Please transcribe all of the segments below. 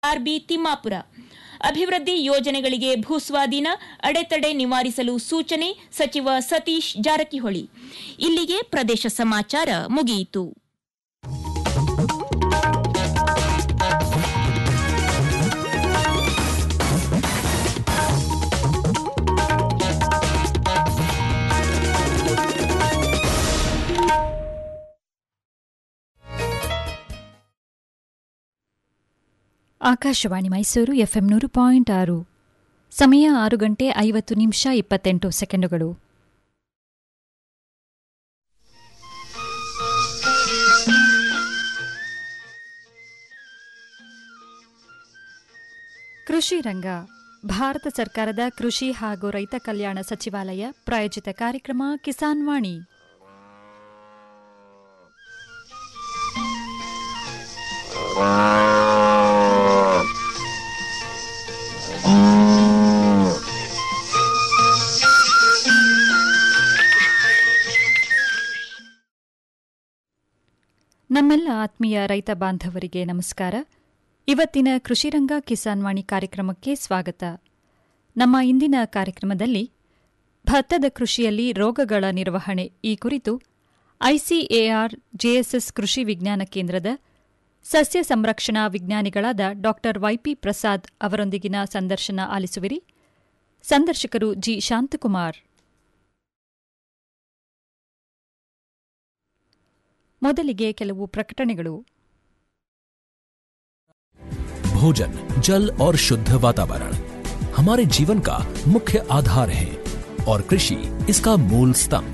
R B Timmapur ಅಭಿವೃದ್ಧಿ ಯೋಜನೆಗಳಿಗೆ ಭೂಸ್ವಾಧೀನ ಅಡೆತಡೆ ನಿವಾರಿಸಲು ಸೂಚನೆ ಸಚಿವ ಸತೀಶ್ ಜಾರಕಿಹೊಳಿ ಇಲ್ಲಿಗೆ ಪ್ರದೇಶ ಸಮಾಚಾರ ಮುಗಿಯಿತು ಆಕಾಶವಾಣಿ ಮೈಸೂರು ಎಫ್ಎಂ ನೂರು ಪಾಯಿಂಟ್ ಆರು ಸಮಯ ಆರು ಗಂಟೆ ಐವತ್ತು ನಿಮಿಷ ಇಪ್ಪತ್ತೆಂಟು ಸೆಕೆಂಡುಗಳು ಕೃಷಿ ರಂಗ ಭಾರತ ಸರ್ಕಾರದ ಕೃಷಿ ಹಾಗೂ ರೈತ ಕಲ್ಯಾಣ ಸಚಿವಾಲಯ ಪ್ರಾಯೋಜಿತ ಕಾರ್ಯಕ್ರಮ ಕಿಸಾನ್ ವಾಣಿ ನಮ್ಮೆಲ್ಲ ಆತ್ಮೀಯ ರೈತ ಬಾಂಧವರಿಗೆ ನಮಸ್ಕಾರ ಇವತ್ತಿನ ಕೃಷಿರಂಗ ಕಿಸಾನ್ ವಾಣಿ ಕಾರ್ಯಕ್ರಮಕ್ಕೆ ಸ್ವಾಗತ ನಮ್ಮ ಇಂದಿನ ಕಾರ್ಯಕ್ರಮದಲ್ಲಿ ಭತ್ತದ ಕೃಷಿಯಲ್ಲಿ ರೋಗಗಳ ನಿರ್ವಹಣೆ ಈ ಕುರಿತು ಐಸಿಎಆರ್ ಜೆಎಸ್ಎಸ್ ಕೃಷಿ ವಿಜ್ಞಾನ ಕೇಂದ್ರದ ಸಸ್ಯ ಸಂರಕ್ಷಣಾ ವಿಜ್ಞಾನಿಗಳಾದ ಡಾ ವೈಪಿ ಪ್ರಸಾದ್ ಅವರೊಂದಿಗಿನ ಸಂದರ್ಶನ ಆಲಿಸುವಿರಿ ಸಂದರ್ಶಕರು ಜಿ ಶಾಂತಕುಮಾರ್ ಮೊದಲಿಗೆ ಕೆಲವು ಪ್ರಕಟಣೆಗಳು भोजन जल और शुद्ध वातावरण हमारे जीवन का मुख्य आधार है और कृषि इसका मूल स्तंभ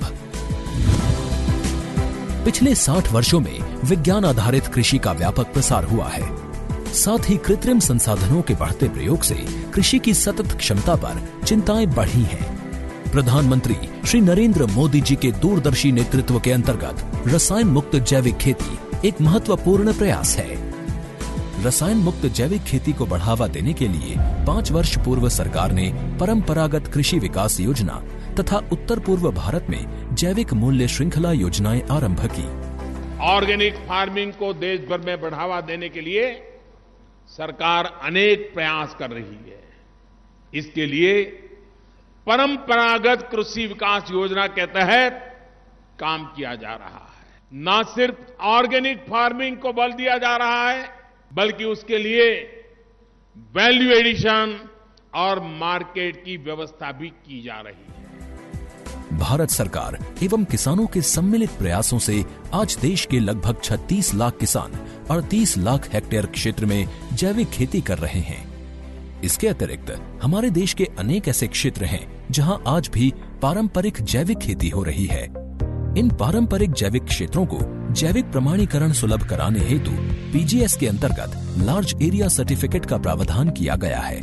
पिछले 60 वर्षों में विज्ञान आधारित कृषि का व्यापक प्रसार हुआ है साथ ही कृत्रिम संसाधनों के बढ़ते प्रयोग से कृषि की सतत क्षमता पर चिंताएं बढ़ी हैं प्रधानमंत्री श्री नरेंद्र मोदी जी के दूरदर्शी नेतृत्व के अंतर्गत रसायन मुक्त जैविक खेती एक महत्वपूर्ण प्रयास है रसायन मुक्त जैविक खेती को बढ़ावा देने के लिए पाँच वर्ष पूर्व सरकार ने परंपरागत कृषि विकास योजना तथा उत्तर पूर्व भारत में जैविक मूल्य श्रृंखला योजनाएं आरंभ की ऑर्गेनिक फार्मिंग को देश भर में बढ़ावा देने के लिए सरकार अनेक प्रयास कर रही है इसके लिए परंपरागत कृषि विकास योजना के तहत काम किया जा रहा है न सिर्फ ऑर्गेनिक फार्मिंग को बल दिया जा रहा है बल्कि उसके लिए वैल्यू एडिशन और मार्केट की व्यवस्था भी की जा रही है भारत सरकार एवं किसानों के सम्मिलित प्रयासों से आज देश के लगभग 36 लाख किसान 38 लाख हेक्टेयर क्षेत्र में जैविक खेती कर रहे हैं इसके अतिरिक्त हमारे देश के अनेक ऐसे क्षेत्र हैं जहां आज भी पारंपरिक जैविक खेती हो रही है इन पारंपरिक जैविक क्षेत्रों को जैविक प्रमाणीकरण सुलभ कराने हेतु पीजीएस के अंतर्गत लार्ज एरिया सर्टिफिकेट का प्रावधान किया गया है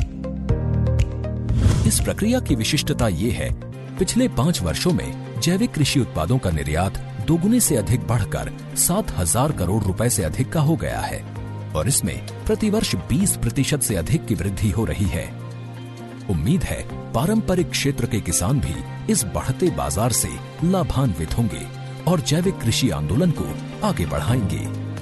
इस प्रक्रिया की विशिष्टता ये है पिछले पाँच वर्षों में जैविक कृषि उत्पादों का निर्यात दोगुने से अधिक बढ़कर सात हजार करोड़ रुपए से अधिक का हो गया है और इसमें प्रतिवर्ष 20 प्रतिशत से अधिक की वृद्धि हो रही है उम्मीद है पारंपरिक क्षेत्र के किसान भी इस बढ़ते बाजार से लाभान्वित होंगे और जैविक कृषि आंदोलन को आगे बढ़ाएंगे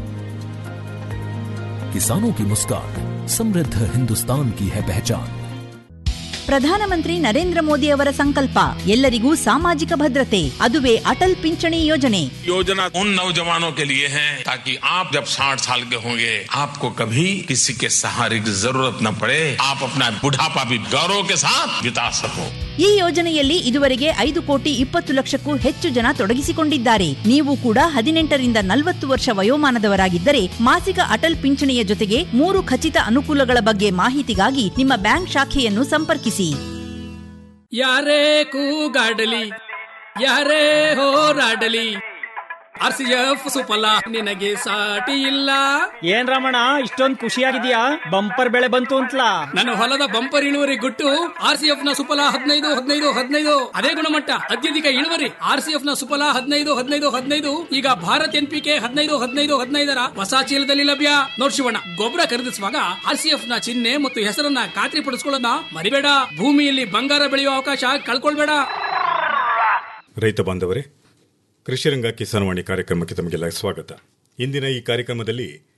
किसानों की मुस्कान समृद्ध हिंदुस्तान की है पहचान ಪ್ರಧಾನಮಂತ್ರಿ ನರೇಂದ್ರ ಮೋದಿ ಅವರ ಸಂಕಲ್ಪ ಎಲ್ಲರಿಗೂ ಸಾಮಾಜಿಕ ಭದ್ರತೆ ಅದುವೇ ಅಟಲ್ ಪಿಂಚಣಿ ಯೋಜನೆ योजना उन नौजवानों के लिए है ताकि आप जब 60 साल के होंगे आपको कभी किसी के सहारे की जरूरत न पड़े आप अपना बुढ़ापा भी गौरव के साथ बिता सको ಈ ಯೋಜನೆಯಲ್ಲಿ ಇದುವರೆಗೆ ಐದು ಕೋಟಿ ಇಪ್ಪತ್ತು ಲಕ್ಷಕ್ಕೂ ಹೆಚ್ಚು ಜನ ತೊಡಗಿಸಿಕೊಂಡಿದ್ದಾರೆ ನೀವು ಕೂಡ ಹದಿನೆಂಟರಿಂದ ನಲವತ್ತು ವರ್ಷ ವಯೋಮಾನದವರಾಗಿದ್ದರೆ ಮಾಸಿಕ ಅಟಲ್ ಪಿಂಚಣಿಯ ಜೊತೆಗೆ ಮೂರು ಖಚಿತ ಅನುಕೂಲಗಳ ಬಗ್ಗೆ ಮಾಹಿತಿಗಾಗಿ ನಿಮ್ಮ ಬ್ಯಾಂಕ್ ಶಾಖೆಯನ್ನು ಸಂಪರ್ಕಿಸಿ ಯಾರೇ ಕೂಗಾಡಲಿ ಯಾರೇ ಹೋರಾಡಲಿ ಆರ್ ಸಿ ಎಫ್ ಸುಫಲ ನಿನಗೆ ಸಾಟಿ ಇಲ್ಲ ಏನ್ ರಮಣ ಇಷ್ಟೊಂದ್ ಖುಷಿಯಾಗಿದ್ಯಾ ಬಂಪರ್ ಬೆಳೆ ಬಂತು ಅಂತಲಾ ನನ್ನ ಹೊಲದ ಬಂಪರ್ ಇಳುವರಿ ಗುಟ್ಟು ಆರ್ ಸಿ ಎಫ್ ನ ಸುಫಲ ಹದಿನೈದು ಹದಿನೈದು ಹದಿನೈದು ಅದೇ ಗುಣಮಟ್ಟ ಅತ್ಯಧಿಕ ಇಳುವರಿ ಆರ್ ಸಿ ಎಫ್ ನ ಸುಫಲ ಹದಿನೈದು ಹದಿನೈದು ಹದಿನೈದು ಈಗ ಭಾರತ್ ಎನ್ ಪಿ ಕೆ ಹದಿನೈದು ಹದಿನೈದು ಹದಿನೈದರ ಹೊಸ ಚೀಲದಲ್ಲಿ ಲಭ್ಯ ನೋಡ್ ಶಿವಣ್ಣ ಗೊಬ್ಬರ ಖರೀದಿಸುವಾಗ ಆರ್ ಸಿ ಎಫ್ ನ ಚಿಹ್ನೆ ಮತ್ತು ಹೆಸರನ್ನ ಖಾತ್ರಿಪಡಿಸಿಕೊಳ್ಳೋದನ್ನ ಮರಿಬೇಡ ಭೂಮಿಯಲ್ಲಿ ಬಂಗಾರ ಬೆಳೆಯುವ ಅವಕಾಶ ಕಳ್ಕೊಳ್ಬೇಡ ರೈತ ಬಾಂಧವರೇ ಕೃಷಿರಂಗ ಕಿಸಾನ್ವಾಣಿ ಕಾರ್ಯಕ್ರಮಕ್ಕೆ ತಮಗೆಲ್ಲ ಸ್ವಾಗತ ಇಂದಿನ ಈ ಕಾರ್ಯಕ್ರಮದಲ್ಲಿ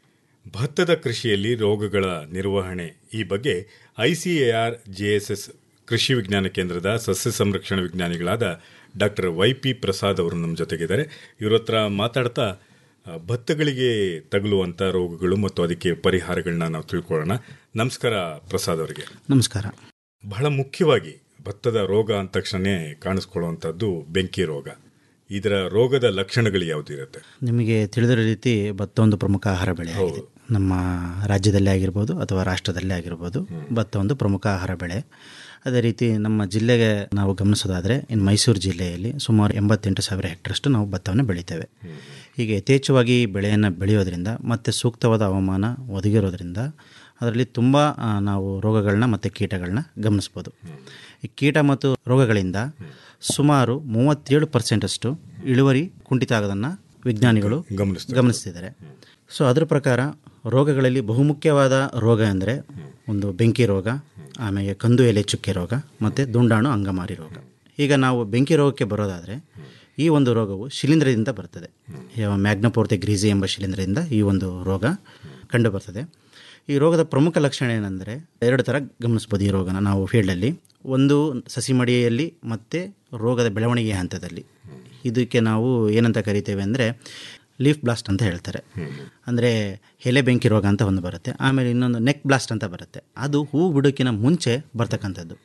ಭತ್ತದ ಕೃಷಿಯಲ್ಲಿ ರೋಗಗಳ ನಿರ್ವಹಣೆ ಈ ಬಗ್ಗೆ ಐಸಿಎಆರ್ ಜೆಎಸ್ಎಸ್ ಕೃಷಿ ವಿಜ್ಞಾನ ಕೇಂದ್ರದ ಸಸ್ಯ ಸಂರಕ್ಷಣಾ ವಿಜ್ಞಾನಿಗಳಾದ ಡಾಕ್ಟರ್ ವೈ ಪಿ ಪ್ರಸಾದ್ ಅವರು ನಮ್ಮ ಜೊತೆಗಿದ್ದಾರೆ ಇವ್ರ ಹತ್ರ ಮಾತಾಡ್ತಾ ಆ, ಭತ್ತಗಳಿಗೆ ತಗುಲುವಂಥ ರೋಗಗಳು ಮತ್ತು ಅದಕ್ಕೆ ಪರಿಹಾರಗಳನ್ನ ನಾವು ತಿಳ್ಕೊಳ್ಳೋಣ ನಮಸ್ಕಾರ ಪ್ರಸಾದ್ ಅವರಿಗೆ ನಮಸ್ಕಾರ ಬಹಳ ಮುಖ್ಯವಾಗಿ ಭತ್ತದ ರೋಗ ಅಂದ ತಕ್ಷಣ ಕಾಣಿಸ್ಕೊಳ್ಳುವಂಥದ್ದು ಬೆಂಕಿ ರೋಗ ಇದರ ರೋಗದ ಲಕ್ಷಣಗಳು ಯಾವುದಿರುತ್ತೆ ನಿಮಗೆ ತಿಳಿದಿರೋ ರೀತಿ ಭತ್ತ ಒಂದು ಪ್ರಮುಖ ಆಹಾರ ಬೆಳೆ ಆಗಿದೆ ನಮ್ಮ ರಾಜ್ಯದಲ್ಲೇ ಆಗಿರ್ಬೋದು ಅಥವಾ ರಾಷ್ಟ್ರದಲ್ಲೇ ಆಗಿರ್ಬೋದು ಭತ್ತ ಒಂದು ಪ್ರಮುಖ ಆಹಾರ ಬೆಳೆ ಅದೇ ರೀತಿ ನಮ್ಮ ಜಿಲ್ಲೆಗೆ ನಾವು ಗಮನಿಸೋದಾದರೆ ಇನ್ನು ಮೈಸೂರು ಜಿಲ್ಲೆಯಲ್ಲಿ ಸುಮಾರು ಎಂಬತ್ತೆಂಟು ಸಾವಿರ ಹೆಕ್ಟರ್ಷ್ಟು ನಾವು ಭತ್ತವನ್ನು ಬೆಳಿತೇವೆ ಹೀಗೆ ಯಥೇಚ್ಛವಾಗಿ ಬೆಳೆಯನ್ನು ಬೆಳೆಯೋದ್ರಿಂದ ಮತ್ತು ಸೂಕ್ತವಾದ ಹವಾಮಾನ ಒದಗಿರೋದ್ರಿಂದ ಅದರಲ್ಲಿ ತುಂಬ ಆ, ನಾವು ರೋಗಗಳನ್ನ ಮತ್ತು ಕೀಟಗಳನ್ನ ಗಮನಿಸ್ಬೋದು ಈ ಕೀಟ ಮತ್ತು ರೋಗಗಳಿಂದ ಸುಮಾರು ಮೂವತ್ತೇಳು ಪರ್ಸೆಂಟಷ್ಟು ಇಳುವರಿ ಕುಂಠಿತ ಆಗೋದನ್ನು ವಿಜ್ಞಾನಿಗಳು ಗಮನಿಸ್ತಿದ್ದಾರೆ ಸೊ ಅದರ ಪ್ರಕಾರ ರೋಗಗಳಲ್ಲಿ ಬಹುಮುಖ್ಯವಾದ ರೋಗ ಅಂದರೆ ಒಂದು ಬೆಂಕಿ ರೋಗ ಆಮೇಲೆ ಕಂದು ಎಲೆ ಚುಕ್ಕೆ ರೋಗ ಮತ್ತು ದುಂಡಾಣು ಅಂಗಮಾರಿ ರೋಗ ಈಗ ನಾವು ಬೆಂಕಿ ರೋಗಕ್ಕೆ ಬರೋದಾದರೆ ಈ ಒಂದು ರೋಗವು ಶಿಲೀಂಧ್ರದಿಂದ ಬರ್ತದೆ ಯಾವ ಮ್ಯಾಗ್ನಪೋರ್ತೆ ಗ್ರೀಸಿ ಎಂಬ ಶಿಲೀಂಧ್ರದಿಂದ ಈ ಒಂದು ರೋಗ ಕಂಡು ಬರ್ತದೆ ಈ ರೋಗದ ಪ್ರಮುಖ ಲಕ್ಷಣ ಏನಂದರೆ ಎರಡು ಥರ ಗಮನಿಸ್ಬೋದು ಈ ರೋಗನ ನಾವು ಫೀಲ್ಡಲ್ಲಿ ಒಂದು ಸಸಿಮಡಿಯಲ್ಲಿ ಮತ್ತು ರೋಗದ ಬೆಳವಣಿಗೆ ಹಂತದಲ್ಲಿ ಇದಕ್ಕೆ ನಾವು ಏನಂತ ಕರಿತೇವೆ ಅಂದರೆ ಲೀಫ್ ಬ್ಲಾಸ್ಟ್ ಅಂತ ಹೇಳ್ತಾರೆ ಅಂದರೆ ಎಲೆ ಬೆಂಕಿ ರೋಗ ಅಂತ ಒಂದು ಬರುತ್ತೆ ಆಮೇಲೆ ಇನ್ನೊಂದು ನೆಕ್ ಬ್ಲಾಸ್ಟ್ ಅಂತ ಬರುತ್ತೆ ಅದು ಹೂ ಬಿಡೋಕ್ಕಿಂತ ಮುಂಚೆ ಬರ್ತಕ್ಕಂಥದ್ದು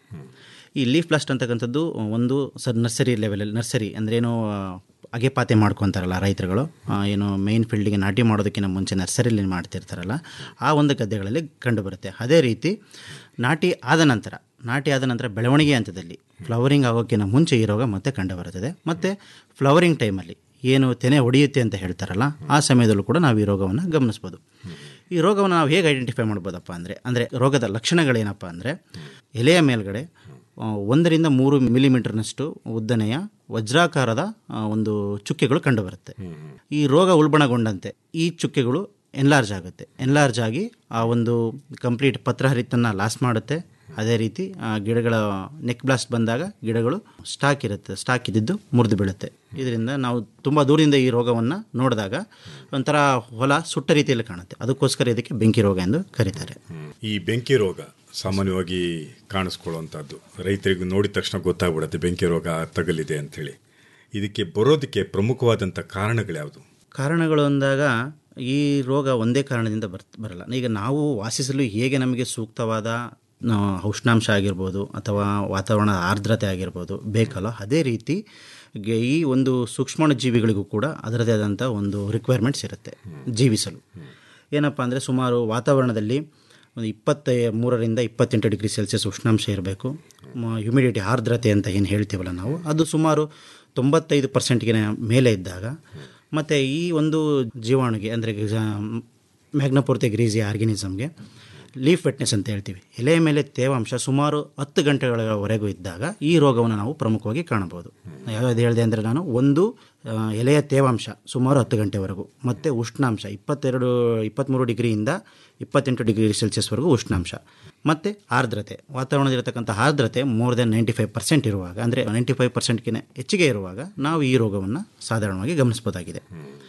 ಈ ಲೀಫ್ ಬ್ಲಾಸ್ಟ್ ಅಂತಕ್ಕಂಥದ್ದು ಒಂದು ಸರ್ ನರ್ಸರಿ ಲೆವೆಲಲ್ಲಿ ನರ್ಸರಿ ಅಂದರೆ ಏನು ಆ, ಅಗೆಪಾತೆ ಮಾಡ್ಕೊತಾರಲ್ಲ ರೈತರುಗಳು ಆ, ಏನು ಮೇಯ್ನ್ ಫೀಲ್ಡಿಗೆ ನಾಟಿ ಮಾಡೋದಕ್ಕಿಂತ ಮುಂಚೆ ನರ್ಸರಿಲಿ ಮಾಡ್ತಿರ್ತಾರಲ್ಲ ಆ ಒಂದು ಗದ್ದೆಗಳಲ್ಲಿ ಕಂಡುಬರುತ್ತೆ ಅದೇ ರೀತಿ ನಾಟಿ ಆದ ನಂತರ ನಾಟಿ ಆದ ನಂತರ ಬೆಳವಣಿಗೆ ಹಂತದಲ್ಲಿ ಫ್ಲವರಿಂಗ್ ಆಗೋಕ್ಕಿಂತ ಮುಂಚೆ ಈ ರೋಗ ಮತ್ತೆ ಕಂಡುಬರುತ್ತದೆ ಮತ್ತು ಫ್ಲವರಿಂಗ್ ಟೈಮಲ್ಲಿ ಏನು ತೆನೆ ಹೊಡೆಯುತ್ತೆ ಅಂತ ಹೇಳ್ತಾರಲ್ಲ ಆ ಸಮಯದಲ್ಲೂ ಕೂಡ ನಾವು ಈ ರೋಗವನ್ನು ಗಮನಿಸ್ಬೋದು ಈ ರೋಗವನ್ನು ನಾವು ಹೇಗೆ ಐಡೆಂಟಿಫೈ ಮಾಡ್ಬೋದಪ್ಪ ಅಂದರೆ ಅಂದರೆ ರೋಗದ ಲಕ್ಷಣಗಳೇನಪ್ಪ ಅಂದರೆ ಎಲೆಯ ಮೇಲ್ಗಡೆ ಆ, ಒಂದರಿಂದ ಮೂರು ಮಿಲಿಮೀಟರ್ನಷ್ಟು ಉದ್ದನೆಯ ವಜ್ರಾಕಾರದ ಆ, ಒಂದು ಚುಕ್ಕೆಗಳು ಕಂಡುಬರುತ್ತೆ ಈ ರೋಗ ಉಲ್ಬಣಗೊಂಡಂತೆ ಈ ಚುಕ್ಕೆಗಳು ಎನ್ಲಾರ್ಜ್ ಆಗುತ್ತೆ ಎನ್ಲಾರ್ಜ್ ಆಗಿ ಆ ಒಂದು ಕಂಪ್ಲೀಟ್ ಪತ್ರಹರಿತನ್ನು ಲಾಸ್ ಮಾಡುತ್ತೆ ಅದೇ ರೀತಿ ಆ ಗಿಡಗಳ ನೆಕ್ ಬ್ಲಾಸ್ಟ್ ಬಂದಾಗ ಗಿಡಗಳು ಸ್ಟಾಕ್ ಇರುತ್ತೆ ಸ್ಟಾಕ್ ಇದ್ದಿದ್ದು ಮುರಿದು ಬೀಳುತ್ತೆ ಇದರಿಂದ ನಾವು ತುಂಬ ದೂರದಿಂದ ಈ ರೋಗವನ್ನು ನೋಡಿದಾಗ ಒಂಥರ ಹೊಲ ಸುಟ್ಟ ರೀತಿಯಲ್ಲಿ ಕಾಣುತ್ತೆ ಅದಕ್ಕೋಸ್ಕರ ಇದಕ್ಕೆ ಬೆಂಕಿ ರೋಗ ಎಂದು ಕರೀತಾರೆ ಈ ಬೆಂಕಿ ರೋಗ ಸಾಮಾನ್ಯವಾಗಿ ಕಾಣಿಸ್ಕೊಳ್ಳುವಂಥದ್ದು ರೈತರಿಗೆ ನೋಡಿದ ತಕ್ಷಣ ಗೊತ್ತಾಗ್ಬಿಡುತ್ತೆ ಬೆಂಕಿ ರೋಗ ತಗಲಿದೆ ಅಂಥೇಳಿ ಇದಕ್ಕೆ ಬರೋದಕ್ಕೆ ಪ್ರಮುಖವಾದಂಥ ಕಾರಣಗಳ್ಯಾವುದು ಕಾರಣಗಳು ಅಂದಾಗ ಈ ರೋಗ ಒಂದೇ ಕಾರಣದಿಂದ ಬರ್ ಬರಲ್ಲ ಈಗ ನಾವು ವಾಸಿಸಲು ಹೇಗೆ ನಮಗೆ ಸೂಕ್ತವಾದ ಆ, ಉಷ್ಣಾಂಶ ಆಗಿರ್ಬೋದು ಅಥವಾ ವಾತಾವರಣದ ಆರ್ದ್ರತೆ ಆಗಿರ್ಬೋದು ಬೇಕಲ್ಲ ಅದೇ ರೀತಿ ಗೆ- ಈ ಒಂದು ಸೂಕ್ಷ್ಮಾಣು ಜೀವಿಗಳಿಗೂ ಕೂಡ ಅದರದೇ ಆದಂಥ ಒಂದು ರಿಕ್ವೈರ್ಮೆಂಟ್ಸ್ ಇರುತ್ತೆ ಜೀವಿಸಲು ಏನಪ್ಪ ಅಂದರೆ ಸುಮಾರು ವಾತಾವರಣದಲ್ಲಿ ಒಂದು ಇಪ್ಪತ್ತ ಮೂರರಿಂದ ಇಪ್ಪತ್ತೆಂಟು ಡಿಗ್ರಿ ಸೆಲ್ಸಿಯಸ್ ಉಷ್ಣಾಂಶ ಇರಬೇಕು ಹ್ಯುಮಿಡಿಟಿ ಆರ್ದ್ರತೆ ಅಂತ ಏನು ಹೇಳ್ತೀವಲ್ಲ ನಾವು ಅದು ಸುಮಾರು ತೊಂಬತ್ತೈದು ಪರ್ಸೆಂಟ್ಗೆ ಮೇಲೆ ಇದ್ದಾಗ ಮತ್ತು ಈ ಒಂದು ಜೀವಾಣುಗೆ ಅಂದರೆ ಮ್ಯಾಗ್ನಪೂರ್ತಿ ಗ್ರೀಸಿ ಆರ್ಗ್ಯಾನಿಸಮ್ಗೆ ಲೀಫ್ ವೆಟ್ನೆಸ್ ಅಂತ ಹೇಳ್ತೀವಿ ಎಲೆಯ ಮೇಲೆ ತೇವಾಂಶ ಸುಮಾರು ಹತ್ತು ಗಂಟೆಗಳವರೆಗೂ ಇದ್ದಾಗ ಈ ರೋಗವನ್ನು ನಾವು ಪ್ರಮುಖವಾಗಿ ಕಾಣಬಹುದು ಯಾವ್ಯಾವ್ದು ಹೇಳಿದೆ ಅಂದರೆ ನಾನು ಒಂದು ಆ, ಎಲೆಯ ತೇವಾಂಶ ಸುಮಾರು ಹತ್ತು ಗಂಟೆವರೆಗೂ ಮತ್ತು ಉಷ್ಣಾಂಶ ಇಪ್ಪತ್ತೆರಡು ಇಪ್ಪತ್ತ್ಮೂರು ಡಿಗ್ರಿಯಿಂದ ಇಪ್ಪತ್ತೆಂಟು ಡಿಗ್ರಿ ಸೆಲ್ಸಿಯಸ್ವರೆಗೂ ಉಷ್ಣಾಂಶ ಮತ್ತು ಆರ್ದ್ರತೆ ವಾತಾವರಣದಲ್ಲಿರತಕ್ಕಂಥ ಆರ್ದ್ರತೆ more than ninety five percent ಇರುವಾಗ ಅಂದರೆ ನೈಂಟಿ ಫೈವ್ ಪರ್ಸೆಂಟ್ಗಿಂತ ಹೆಚ್ಚಿಗೆ ಇರುವಾಗ ನಾವು ಈ ರೋಗವನ್ನು ಸಾಧಾರಣವಾಗಿ ಗಮನಿಸ್ಬೋದಾಗಿದೆ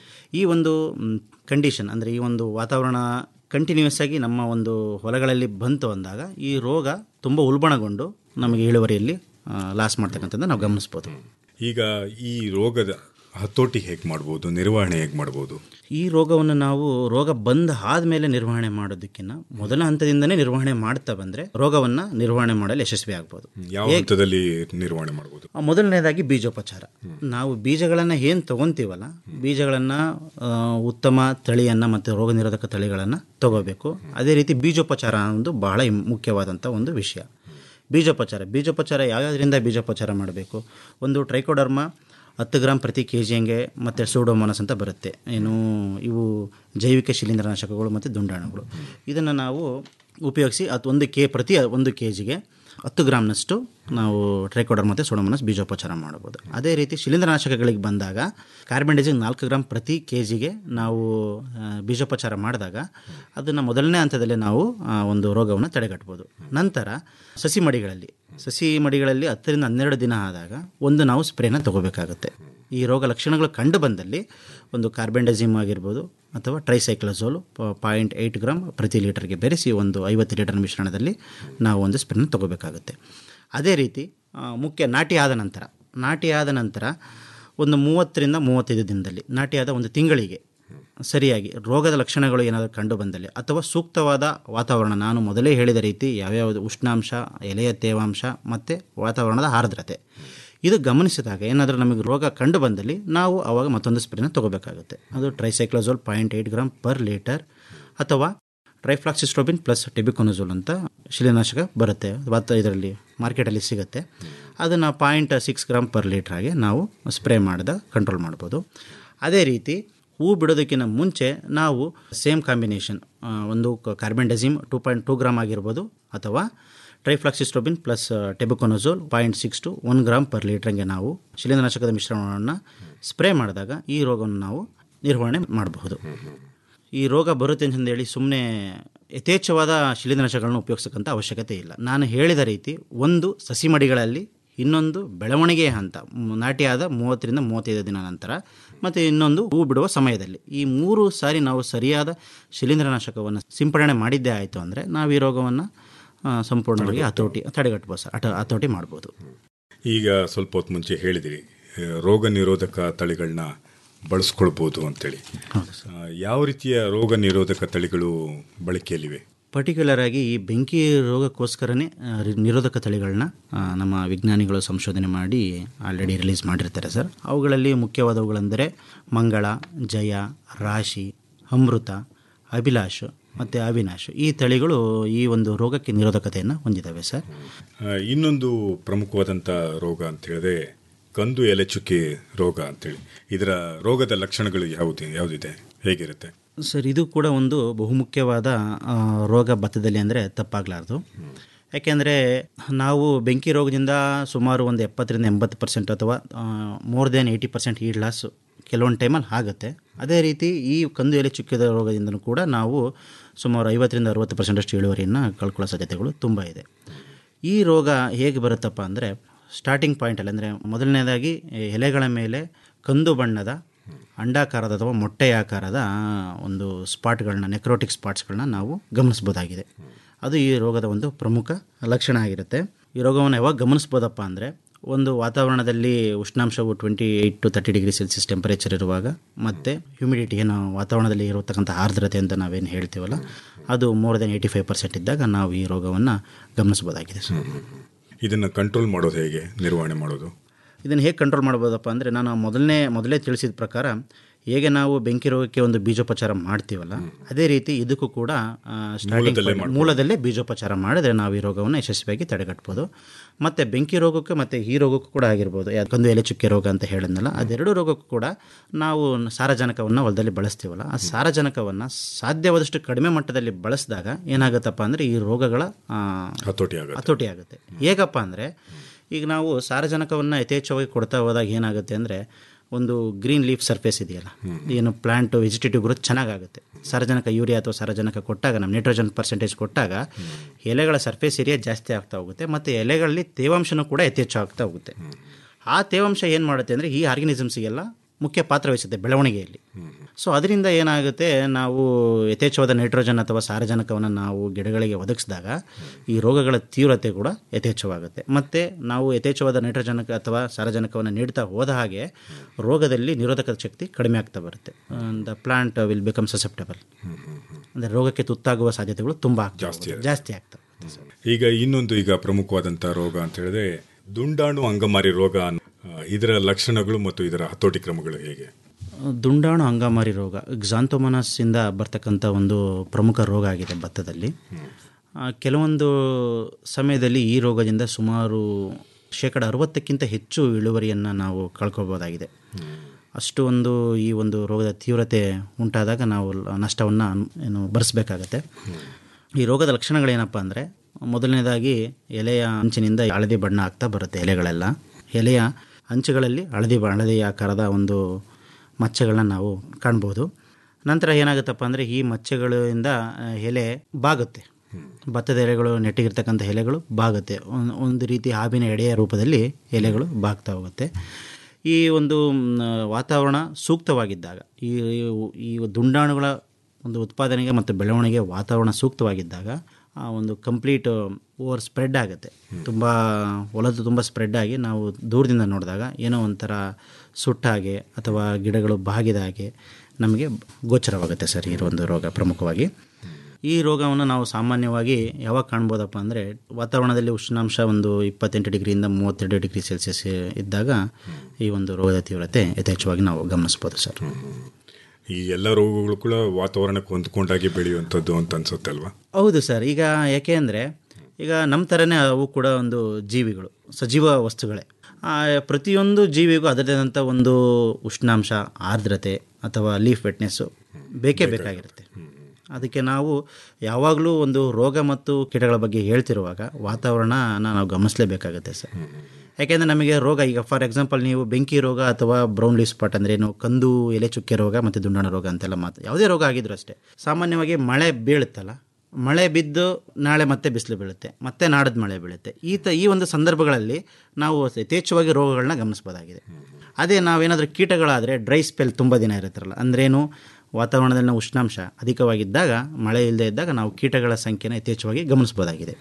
ಈ ಒಂದು ಕಂಡೀಷನ್ ಅಂದರೆ ಈ ಒಂದು ವಾತಾವರಣ ಕಂಟಿನ್ಯೂಸ್ ಆಗಿ ನಮ್ಮ ಒಂದು ಹೊಲಗಳಲ್ಲಿ ಬಂತು ಅಂದಾಗ ಈ ರೋಗ ತುಂಬ ಉಲ್ಬಣಗೊಂಡು ನಮಗೆ ಇಳುವರಿಯಲ್ಲಿ ಲಾಸ್ ಮಾಡ್ತಕ್ಕಂಥದ್ದು ನಾವು ಗಮನಿಸ್ಬೋದು ಈಗ ಈ ರೋಗದ ಹತೋಟಿ ಹೇಗೆ ಮಾಡ್ಬೋದು ನಿರ್ವಹಣೆ ಹೇಗೆ ಮಾಡ್ಬೋದು ಈ ರೋಗವನ್ನು ನಾವು ರೋಗ ಬಂದ ಆದಮೇಲೆ ನಿರ್ವಹಣೆ ಮಾಡೋದಕ್ಕಿಂತ ಮೊದಲ ಹಂತದಿಂದನೇ ನಿರ್ವಹಣೆ ಮಾಡ್ತಾ ಬಂದರೆ ರೋಗವನ್ನು ನಿರ್ವಹಣೆ ಮಾಡಲು ಯಶಸ್ವಿ ಆಗ್ಬೋದು ಯಾವ ಹೇಗೆ- ಹಂತದಲ್ಲಿ ನಿರ್ವಹಣೆ ಮಾಡ್ಬೋದು ಆ, ಮೊದಲನೇದಾಗಿ ಬೀಜೋಪಚಾರ ನಾವು ಬೀಜಗಳನ್ನು ಏನು ತಗೊಂತೀವಲ್ಲ ಬೀಜಗಳನ್ನು ಉತ್ತಮ ತಳಿಯನ್ನು ಮತ್ತು ರೋಗ ನಿರೋಧಕ ತಳಿಗಳನ್ನು ತಗೋಬೇಕು ಅದೇ ರೀತಿ ಬೀಜೋಪಚಾರ ಅನ್ನೋದು ಬಹಳ ಇಮ್- ಮುಖ್ಯವಾದಂಥ ಒಂದು ವಿಷಯ ಬೀಜೋಪಚಾರ ಬೀಜೋಪಚಾರ ಯಾವ್ಯಾವುದರಿಂದ ಬೀಜೋಪಚಾರ ಮಾಡಬೇಕು ಒಂದು ಟ್ರೈಕೋಡರ್ಮ ಹತ್ತು ಗ್ರಾಮ್ ಪ್ರತಿ ಕೆ ಜಿಯಂಗೆ ಮತ್ತು ಸೂಡೋಮೋನಸ್ ಅಂತ ಬರುತ್ತೆ ಏನು ಇವು ಜೈವಿಕ ಶಿಲೀಂಧ್ರನಾಶಕಗಳು ಮತ್ತು ದುಂಡಾಣುಗಳು ಇದನ್ನು ನಾವು ಉಪಯೋಗಿಸಿ ಅದು ಒಂದು ಕೆ ಪ್ರತಿ ಒಂದು ಕೆ ಜಿಗೆ ಹತ್ತು ಗ್ರಾಮ್ನಷ್ಟು ನಾವು ಟ್ರೈಕೋಡರ್ ಮತ್ತು ಸೋಡೋಮೋನಸ್ ಬೀಜೋಪಚಾರ ಮಾಡ್ಬೋದು ಅದೇ ರೀತಿ ಶಿಲೀಂಧ್ರನಾಶಕಗಳಿಗೆ ಬಂದಾಗ ಕಾರ್ಬನ್ಡೈಸಿಂಗ್ ನಾಲ್ಕು ಗ್ರಾಮ್ ಪ್ರತಿ ಕೆ ಜಿಗೆ ನಾವು ಆ, ಬೀಜೋಪಚಾರ ಮಾಡಿದಾಗ ಅದನ್ನು ಮೊದಲನೇ ಹಂತದಲ್ಲೇ ನಾವು ಆ, ಒಂದು ರೋಗವನ್ನು ತಡೆಗಟ್ಬೋದು ನಂತರ ಸಸಿ ಮಡಿಗಳಲ್ಲಿ ಸಸಿ ಮಡಿಗಳಲ್ಲಿ ಹತ್ತರಿಂದ ಹನ್ನೆರಡು ದಿನ ಆದಾಗ ಒಂದು ನಾವು ಸ್ಪ್ರೇನ ತಗೋಬೇಕಾಗುತ್ತೆ ಈ ರೋಗ ಲಕ್ಷಣಗಳು ಕಂಡು ಬಂದಲ್ಲಿ ಒಂದು ಕಾರ್ಬೆಂಡಜಿಮ್ ಆಗಿರ್ಬೋದು ಅಥವಾ ಟ್ರೈಸೈಕ್ಲೋಸೋಲ್ ಪಾಯಿಂಟ್ ಏಯ್ಟ್ ಗ್ರಾಮ್ ಪ್ರತಿ ಲೀಟರ್ಗೆ ಬೆರೆಸಿ ಒಂದು ಐವತ್ತು ಲೀಟರ್ ಮಿಶ್ರಣದಲ್ಲಿ ನಾವು ಒಂದು ಸ್ಪ್ರೇನ ತಗೋಬೇಕಾಗುತ್ತೆ ಅದೇ ರೀತಿ ಆ, ಮುಖ್ಯ ನಾಟಿ ಆದ ನಂತರ ನಾಟಿ ಆದ ನಂತರ ಒಂದು ಮೂವತ್ತರಿಂದ ಮೂವತ್ತೈದು ದಿನದಲ್ಲಿ ನಾಟಿ ಆದ ಒಂದು ತಿಂಗಳಿಗೆ ಸರಿಯಾಗಿ ರೋಗದ ಲಕ್ಷಣಗಳು ಏನಾದರೂ ಕಂಡು ಬಂದಲ್ಲಿ ಅಥವಾ ಸೂಕ್ತವಾದ ವಾತಾವರಣ ನಾನು ಮೊದಲೇ ಹೇಳಿದ ರೀತಿ ಯಾವ್ಯಾವುದು ಉಷ್ಣಾಂಶ ಎಲೆಯ ತೇವಾಂಶ ಮತ್ತು ವಾತಾವರಣದ ಆರ್ದ್ರತೆ ಇದು ಗಮನಿಸಿದಾಗ ಏನಾದರೂ ನಮಗೆ ರೋಗ ಕಂಡು ಬಂದಲ್ಲಿ ನಾವು ಆವಾಗ ಮತ್ತೊಂದು ಸ್ಪ್ರೇನ ತಗೋಬೇಕಾಗುತ್ತೆ ಅದು tricyclazole point eight gram per litre ಅಥವಾ ಟ್ರೈಫ್ಲಾಕ್ಸಿಸ್ಟ್ರೋಬಿನ್ ಪ್ಲಸ್ ಟೆಬಿಕೊನಜೋಲ್ ಅಂತ ಶಿಲೀನಾಶಕ ಬರುತ್ತೆ ಮತ್ತು ಇದರಲ್ಲಿ ಮಾರ್ಕೆಟಲ್ಲಿ ಸಿಗುತ್ತೆ ಅದನ್ನು point six gram per litre ಆಗಿ ನಾವು ಸ್ಪ್ರೇ ಮಾಡಿದ ಕಂಟ್ರೋಲ್ ಮಾಡ್ಬೋದು ಅದೇ ರೀತಿ ಹೂ ಬಿಡೋದಕ್ಕಿಂತ ಮುಂಚೆ ನಾವು ಸೇಮ್ ಕಾಂಬಿನೇಷನ್ ಒಂದು carbendazim two point two gram ಆಗಿರ್ಬೋದು ಅಥವಾ trifloxystrobin plus tebuconazole point six to one gram per ಲೀಟ್ರಂಗೆ ನಾವು ಶಿಲೀಂಧ್ರನಾಶಕದ ಮಿಶ್ರಣವನ್ನು ಸ್ಪ್ರೇ ಮಾಡಿದಾಗ ಈ ರೋಗವನ್ನು ನಾವು ನಿರ್ವಹಣೆ ಮಾಡಬಹುದು ಈ ರೋಗ ಬರುತ್ತೆ ಅಂತಂದೇಳಿ ಸುಮ್ಮನೆ ಯಥೇಚ್ಛವಾದ ಶಿಲೀಂಧ್ರನಾಶಕಗಳನ್ನು ಉಪಯೋಗಿಸಕ್ಕಂಥ ಅವಶ್ಯಕತೆ ಇಲ್ಲ ನಾನು ಹೇಳಿದ ರೀತಿ ಒಂದು ಸಸಿ ಮಡಿಗಳಲ್ಲಿ ಇನ್ನೊಂದು ಬೆಳವಣಿಗೆಯ ಹಂತ ಮ್, ನಾಟಿಯಾದ ಮೂವತ್ತರಿಂದ ಮೂವತ್ತೈದು ದಿನ ನಂತರ ಮತ್ತು ಇನ್ನೊಂದು ಹೂ ಬಿಡುವ ಸಮಯದಲ್ಲಿ ಈ ಮೂರು ಸಾರಿ ನಾವು ಸರಿಯಾದ ಶಿಲೀಂಧ್ರನಾಶಕವನ್ನು ಸಿಂಪಡಣೆ ಮಾಡಿದ್ದೇ ಆಯಿತು ಅಂದರೆ ನಾವು ಈ ರೋಗವನ್ನು ಆ, ಸಂಪೂರ್ಣವಾಗಿ ಹತೋಟಿ ತಡೆಗಟ್ಬೋದು ಸರ್ ಹಠ ಹತೋಟಿ ಮಾಡ್ಬೋದು ಈಗ ಸ್ವಲ್ಪ ಹೊತ್ತು ಮುಂಚೆ ಹೇಳಿದಿರಿ ಆ, ರೋಗ ನಿರೋಧಕ ತಳಿಗಳನ್ನ ಬಳಸ್ಕೊಳ್ಬೋದು ಅಂತೇಳಿ ಆ, ಯಾವ ರೀತಿಯ ರೋಗ ನಿರೋಧಕ ತಳಿಗಳು ಬಳಕೆಯಲ್ಲಿವೆ ಪರ್ಟಿಕ್ಯುಲರ್ ಆಗಿ ಈ ಬೆಂಕಿ ರೋಗಕ್ಕೋಸ್ಕರನೇ ಆ, ರಿ- ನಿರೋಧಕ ತಳಿಗಳನ್ನ ಆ, ನಮ್ಮ ವಿಜ್ಞಾನಿಗಳು ಸಂಶೋಧನೆ ಮಾಡಿ ಆಲ್ರೆಡಿ ರಿಲೀಸ್ ಮಾಡಿರ್ತಾರೆ ಸರ್ ಅವುಗಳಲ್ಲಿ ಮುಖ್ಯವಾದವುಗಳೆಂದರೆ ಮಂಗಳ ಜಯ ರಾಶಿ ಅಮೃತ ಅಭಿಲಾಷ್ ಮತ್ತು ಅವಿನಾಶ್ ಈ ತಳಿಗಳು ಈ ಒಂದು ರೋಗಕ್ಕೆ ನಿರೋಧಕತೆಯನ್ನು ಹೊಂದಿದ್ದಾವೆ ಸರ್ ಆ, ಇನ್ನೊಂದು ಪ್ರಮುಖವಾದಂಥ ರೋಗ ಅಂತ ಹೇಳಿದ್ರೆ ಕಂದು ಎಲೆ ಚುಕ್ಕಿ ರೋಗ ಅಂತೇಳಿ ಇದರ ರೋಗದ ಲಕ್ಷಣಗಳು ಯಾವುದು ಯಾವುದಿದೆ ಹೇಗಿರುತ್ತೆ ಸರ್ ಇದು ಕೂಡ ಒಂದು ಬಹುಮುಖ್ಯವಾದ ಆ, ರೋಗ ಭತ್ತದಲ್ಲಿ ಅಂದರೆ ತಪ್ಪಾಗಲಾರ್ದು ಯಾಕೆಂದರೆ ನಾವು ಬೆಂಕಿ ರೋಗದಿಂದ ಸುಮಾರು ಒಂದು ಎಪ್ಪತ್ತರಿಂದ ಎಂಬತ್ತು ಪರ್ಸೆಂಟ್ ಅಥವಾ more than eighty percent yield loss ಕೆಲವೊಂದು ಟೈಮಲ್ಲಿ ಆಗುತ್ತೆ ಅದೇ ರೀತಿ ಈ ಕಂದು ಎಲೆ ಚುಕ್ಕಿದ ರೋಗದಿಂದಲೂ ಕೂಡ ನಾವು ಸುಮಾರು ಐವತ್ತರಿಂದ ಅರುವತ್ತು ಪರ್ಸೆಂಟಷ್ಟು ಇಳುವರಿಯನ್ನು ಕಳ್ಕೊಳ್ಳೋ ಸಾಧ್ಯತೆಗಳು ತುಂಬ ಇದೆ ಈ ರೋಗ ಹೇಗೆ ಬರುತ್ತಪ್ಪ ಅಂದರೆ ಸ್ಟಾರ್ಟಿಂಗ್ ಪಾಯಿಂಟಲ್ಲಿ ಅಂದರೆ ಮೊದಲನೇದಾಗಿ ಎಲೆಗಳ ಮೇಲೆ ಕಂದು ಬಣ್ಣದ ಅಂಡಾಕಾರದ ಅಥವಾ ಮೊಟ್ಟೆಯಾಕಾರದ ಒಂದು ಸ್ಪಾಟ್ಗಳನ್ನ ನೆಕ್ರೋಟಿಕ್ ಸ್ಪಾಟ್ಸ್ಗಳನ್ನ ನಾವು ಗಮನಿಸ್ಬೋದಾಗಿದೆ ಅದು ಈ ರೋಗದ ಒಂದು ಪ್ರಮುಖ ಲಕ್ಷಣ ಆಗಿರುತ್ತೆ ಈ ರೋಗವನ್ನು ಯಾವಾಗ ಗಮನಿಸ್ಬೋದಪ್ಪ ಅಂದರೆ ಒಂದು ವಾತಾವರಣದಲ್ಲಿ ಉಷ್ಣಾಂಶವು twenty eight to thirty degree Celsius temperature ಇರುವಾಗ ಮತ್ತು ಹ್ಯುಮಿಡಿಟಿ ಏನು ವಾತಾವರಣದಲ್ಲಿ ಇರತಕ್ಕಂಥ ಆರ್ದ್ರತೆ ಅಂತ ನಾವೇನು ಹೇಳ್ತೀವಲ್ಲ ಅದು more than eighty five percent ಇದ್ದಾಗ ನಾವು ಈ ರೋಗವನ್ನು ಗಮನಿಸ್ಬೋದಾಗಿದೆ ಸರ್ ಇದನ್ನು ಕಂಟ್ರೋಲ್ ಮಾಡೋದು ಹೇಗೆ ನಿರ್ವಹಣೆ ಮಾಡೋದು ಇದನ್ನು ಹೇಗೆ ಕಂಟ್ರೋಲ್ ಮಾಡ್ಬೋದಪ್ಪ ಅಂದರೆ ನಾನು ಮೊದಲನೇ ಮೊದಲೇ ತಿಳಿಸಿದ ಪ್ರಕಾರ ಹೇಗೆ ನಾವು ಬೆಂಕಿ ರೋಗಕ್ಕೆ ಒಂದು ಬೀಜೋಪಚಾರ ಮಾಡ್ತೀವಲ್ಲ ಅದೇ ರೀತಿ ಇದಕ್ಕೂ ಕೂಡ ಆ, starting ಮೂಲದಲ್ಲೇ point- ಮೂಲದಲ್ಲೇ ಬೀಜೋಪಚಾರ ಮಾಡಿದ್ರೆ ನಾವು ಈ ರೋಗವನ್ನು ಯಶಸ್ವಿಯಾಗಿ ತಡೆಗಟ್ಬೋದು ಮತ್ತು ಬೆಂಕಿ ರೋಗಕ್ಕೆ ಮತ್ತು ಈ ರೋಗಕ್ಕೂ ಕೂಡ ಆಗಿರ್ಬೋದು ಯಾಕಂದು ಎಲೆ ಚುಕ್ಕೆ ರೋಗ ಅಂತ ಹೇಳಿದ್ನಲ್ಲ ಅದೆರಡು ರೋಗಕ್ಕೂ ಕೂಡ ನಾವು ಸಾರಜನಕವನ್ನು ಹೊಲದಲ್ಲಿ ಬಳಸ್ತೀವಲ್ಲ ಆ ಸಾರಜನಕವನ್ನು ಸಾಧ್ಯವಾದಷ್ಟು ಕಡಿಮೆ ಮಟ್ಟದಲ್ಲಿ ಬಳಸಿದಾಗ ಏನಾಗುತ್ತಪ್ಪ ಅಂದರೆ ಈ ರೋಗಗಳ ಆ, ಹತೋಟಿ ಆಗುತ್ತೆ ಹತೋಟಿ ಆಗುತ್ತೆ ಹೇಗಪ್ಪ ಅಂದರೆ ಈಗ ನಾವು ಸಾರಜನಕವನ್ನು ಯಥೇಚ್ಛವಾಗಿ ಕೊಡ್ತಾ ಹೋದಾಗ ಏನಾಗುತ್ತೆ ಅಂದರೆ ಒಂದು ಗ್ರೀನ್ ಲೀಫ್ ಸರ್ಫೇಸ್ ಇದೆಯಲ್ಲ ಏನು ಪ್ಲಾಂಟ್ ವೆಜಿಟೇಟಿವ್ ಗ್ರೋತ್ ಚೆನ್ನಾಗಾಗುತ್ತೆ ಸಾರಜನಕ ಯೂರಿಯಾ ಅಥವಾ ಸಾರಜನಕ ಕೊಟ್ಟಾಗ ನಮ್ಮ ನೈಟ್ರೋಜನ್ ಪರ್ಸೆಂಟೇಜ್ ಕೊಟ್ಟಾಗ ಎಲೆಗಳ ಸರ್ಫೇಸ್ ಏರಿಯಾ ಜಾಸ್ತಿ ಆಗ್ತಾ ಹೋಗುತ್ತೆ ಮತ್ತು ಎಲೆಗಳಲ್ಲಿ ತೇವಾಂಶನೂ ಕೂಡ ಯಥೇಚ್ಛ ಆಗ್ತಾ ಹೋಗುತ್ತೆ ಆ ತೇವಾಂಶ ಏನು ಮಾಡುತ್ತೆ ಅಂದರೆ ಈ ಆರ್ಗನಿಸಮ್ಸ್ಗೆಲ್ಲ ಮುಖ್ಯ ಪಾತ್ರ ವಹಿಸುತ್ತೆ ಬೆಳವಣಿಗೆಯಲ್ಲಿ ಸೊ ಅದರಿಂದ ಏನಾಗುತ್ತೆ ನಾವು ಯಥೇಚ್ಛವಾದ ನೈಟ್ರೋಜನ್ ಅಥವಾ ಸಾರಜನಕವನ್ನು ನಾವು ಗಿಡಗಳಿಗೆ ಒದಗಿಸಿದಾಗ ಈ ರೋಗಗಳ ತೀವ್ರತೆ ಕೂಡ ಯಥೇಚ್ಛವಾಗುತ್ತೆ ಮತ್ತು ನಾವು ಯಥೇಚ್ಛವಾದ ನೈಟ್ರೋಜನ್ ಅಥವಾ ಸಾರಜನಕವನ್ನು ನೀಡ್ತಾ ಹೋದ ಹಾಗೆ ರೋಗದಲ್ಲಿ ನಿರೋಧಕ ಶಕ್ತಿ ಕಡಿಮೆ ಆಗ್ತಾ ಬರುತ್ತೆ the plant will become susceptible ಅಂದರೆ ರೋಗಕ್ಕೆ ತುತ್ತಾಗುವ ಸಾಧ್ಯತೆಗಳು ತುಂಬ ಜಾಸ್ತಿ ಜಾಸ್ತಿ ಆಗ್ತವೆ ಈಗ ಇನ್ನೊಂದು ಈಗ ಪ್ರಮುಖವಾದಂಥ ರೋಗ ಅಂತ ಹೇಳಿದ್ರೆ ದುಂಡಾಣು ಅಂಗಮಾರಿ ರೋಗ ಅನ್- ಆ, ಇದರ ಲಕ್ಷಣಗಳು ಮತ್ತು ಇದರ ಹತೋಟಿ ಕ್ರಮಗಳು ಹೇಗೆ ದುಂಡಾಣು ಅಂಗಮಾರಿ ರೋಗ ಗ್ಸಾಂತೋಮನಸ್ಸಿಂದ ಬರ್ತಕ್ಕಂಥ ಒಂದು ಪ್ರಮುಖ ರೋಗ ಆಗಿದೆ ಭತ್ತದಲ್ಲಿ ಆ, ಕೆಲವೊಂದು ಸಮಯದಲ್ಲಿ ಈ ರೋಗದಿಂದ ಸುಮಾರು ಶೇಕಡ ಅರವತ್ತಕ್ಕಿಂತ ಹೆಚ್ಚು ಇಳುವರಿಯನ್ನು ನಾವು ಕಳ್ಕೊಬೋದಾಗಿದೆ ಅಷ್ಟು ಒಂದು ಈ ಒಂದು ರೋಗದ ತೀವ್ರತೆ ಉಂಟಾದಾಗ ನಾವು ಲ- ನಷ್ಟವನ್ನು ಅನ್- ಏನು ಭರಿಸಬೇಕಾಗತ್ತೆ ಈ ರೋಗದ ಲಕ್ಷಣಗಳೇನಪ್ಪ ಅಂದರೆ ಮೊದಲನೇದಾಗಿ ಎಲೆಯ ಅಂಚಿನಿಂದ ಹಳದಿ ಬಣ್ಣ ಆಗ್ತಾ ಬರುತ್ತೆ ಎಲೆಗಳೆಲ್ಲ ಎಲೆಯ ಅಂಚುಗಳಲ್ಲಿ ಹಳದಿ ಬ- ಹಳದಿ ಆಕಾರದ ಒಂದು ಮಚ್ಚೆಗಳನ್ನ ನಾವು ಕಾಣ್ಬೋದು ನಂತರ ಏನಾಗುತ್ತಪ್ಪ ಅಂದರೆ ಈ ಮಚ್ಚೆಗಳಿಂದ ಆ, ಎಲೆ ಬಾಗುತ್ತೆ ಭತ್ತದ ಎಲೆಗಳು ನೆಟ್ಟಿಗಿರ್ತಕ್ಕಂಥ ಎಲೆಗಳು ಬಾಗುತ್ತೆ ಒಂದ್- ಒಂದು ರೀತಿ ಹಾವಿನ ಎಡೆಯ ರೂಪದಲ್ಲಿ ಎಲೆಗಳು ಬಾಗ್ತಾ ಹೋಗುತ್ತೆ ಈ ಒಂದು ಮ್, ವಾತಾವರಣ ಸೂಕ್ತವಾಗಿದ್ದಾಗ ಈ ಈ ದುಂಡಾಣುಗಳ ಒಂದು ಉತ್ಪಾದನೆಗೆ ಮತ್ತು ಬೆಳವಣಿಗೆ ವಾತಾವರಣ ಸೂಕ್ತವಾಗಿದ್ದಾಗ ಆ ಒಂದು ಕಂಪ್ಲೀಟ್ ಓವರ್ ಸ್ಪ್ರೆಡ್ ಆಗುತ್ತೆ ತುಂಬ ಹೊಲದ್ದು ತುಂಬ ಸ್ಪ್ರೆಡ್ ಆಗಿ ನಾವು ದೂರದಿಂದ ನೋಡಿದಾಗ ಏನೋ ಒಂಥರ ಸುಟ್ಟ ಹಾಗೆ ಅಥವಾ ಗಿಡಗಳು ಬಾಗಿದ ಹಾಗೆ ನಮಗೆ ಗೋಚರವಾಗುತ್ತೆ ಸರ್ ಈ ಒಂದು ರೋಗ ಪ್ರಮುಖವಾಗಿ ಈ ರೋಗವನ್ನು ನಾವು ಸಾಮಾನ್ಯವಾಗಿ ಯಾವಾಗ ಕಾಣ್ಬೋದಪ್ಪ ಅಂದರೆ ವಾತಾವರಣದಲ್ಲಿ ಉಷ್ಣಾಂಶ ಒಂದು ಇಪ್ಪತ್ತೆಂಟು ಡಿಗ್ರಿಯಿಂದ ಮೂವತ್ತೆರಡು ಡಿಗ್ರಿ ಸೆಲ್ಸಿಯಸ್ ಇದ್ದಾಗ ಈ ಒಂದು ರೋಗದ ತೀವ್ರತೆ ಯಥೇಚ್ಛವಾಗಿ ನಾವು ಗಮನಿಸ್ಬೋದು ಸರ್ ಈ ಎಲ್ಲ ರೋಗಗಳು ಕೂಡ ವಾತಾವರಣಕ್ಕೆ ಹೊಂದ್ಕೊಂಡಾಗಿ ಬೆಳೆಯುವಂಥದ್ದು ಅಂತ ಅನ್ಸುತ್ತೆ ಅಲ್ವಾ ಹೌದು ಸರ್ ಈಗ ಯಾಕೆ ಅಂದರೆ ಈಗ ನಮ್ಮ ಥರನೇ ಅವು ಕೂಡ ಒಂದು ಜೀವಿಗಳು ಸಜೀವ ವಸ್ತುಗಳೇ ಆ, ಪ್ರತಿಯೊಂದು ಜೀವಿಗೂ ಅದರದೇ ಆದಂಥ ಒಂದು ಉಷ್ಣಾಂಶ ಆರ್ದ್ರತೆ ಅಥವಾ ಲೀಫ್ ವೆಟ್ನೆಸ್ಸು ಬೇಕೇ ಬೇಕಾಗಿರುತ್ತೆ ಅದಕ್ಕೆ ನಾವು ಯಾವಾಗಲೂ ಒಂದು ರೋಗ ಮತ್ತು ಕೀಟಗಳ ಬಗ್ಗೆ ಹೇಳ್ತಿರುವಾಗ ವಾತಾವರಣನ ನಾವು ಗಮನಿಸಲೇಬೇಕಾಗುತ್ತೆ ಸರ್ ಯಾಕೆಂದರೆ ನಮಗೆ ರೋಗ ಈಗ ಫಾರ್ ಎಕ್ಸಾಂಪಲ್ ನೀವು ಬೆಂಕಿ ರೋಗ ಅಥವಾ ಬ್ರೌನ್ ಲೀವ್ ಸ್ಪಾಟ್ ಅಂದರೆ ಏನು ಕಂದು ಎಲೆ ಚುಕ್ಕೆ ರೋಗ ಮತ್ತು ದುಂಡಾಣ ರೋಗ ಅಂತೆಲ್ಲ ಮಾತು ಯಾವುದೇ ರೋಗ ಆಗಿದ್ರು ಅಷ್ಟೇ ಸಾಮಾನ್ಯವಾಗಿ ಮಳೆ ಬೀಳುತ್ತಲ್ಲ ಮಳೆ ಬಿದ್ದು ನಾಳೆ ಮತ್ತೆ ಬಿಸಿಲು ಬೀಳುತ್ತೆ ಮತ್ತೆ ನಾಡದ ಮಳೆ ಬೀಳುತ್ತೆ ಈ ತ ಈ ಒಂದು ಸಂದರ್ಭಗಳಲ್ಲಿ ನಾವು ಯಥೇಚ್ಛವಾಗಿ ರೋಗಗಳನ್ನ ಗಮನಿಸ್ಬೋದಾಗಿದೆ ಅದೇ ನಾವೇನಾದರೂ ಕೀಟಗಳಾದರೆ ಡ್ರೈ ಸ್ಪೆಲ್ ತುಂಬ ದಿನ ಇರುತ್ತಲ್ಲ ಅಂದ್ರೇನು ವಾತಾವರಣದಲ್ಲಿನ ಉಷ್ಣಾಂಶ ಅಧಿಕವಾಗಿದ್ದಾಗ ಮಳೆ ಇಲ್ಲದೆ ಇದ್ದಾಗ ನಾವು ಕೀಟಗಳ ಸಂಖ್ಯೆನ ಯಥೇಚ್ಛವಾಗಿ ಗಮನಿಸ್ಬೋದಾಗಿದೆ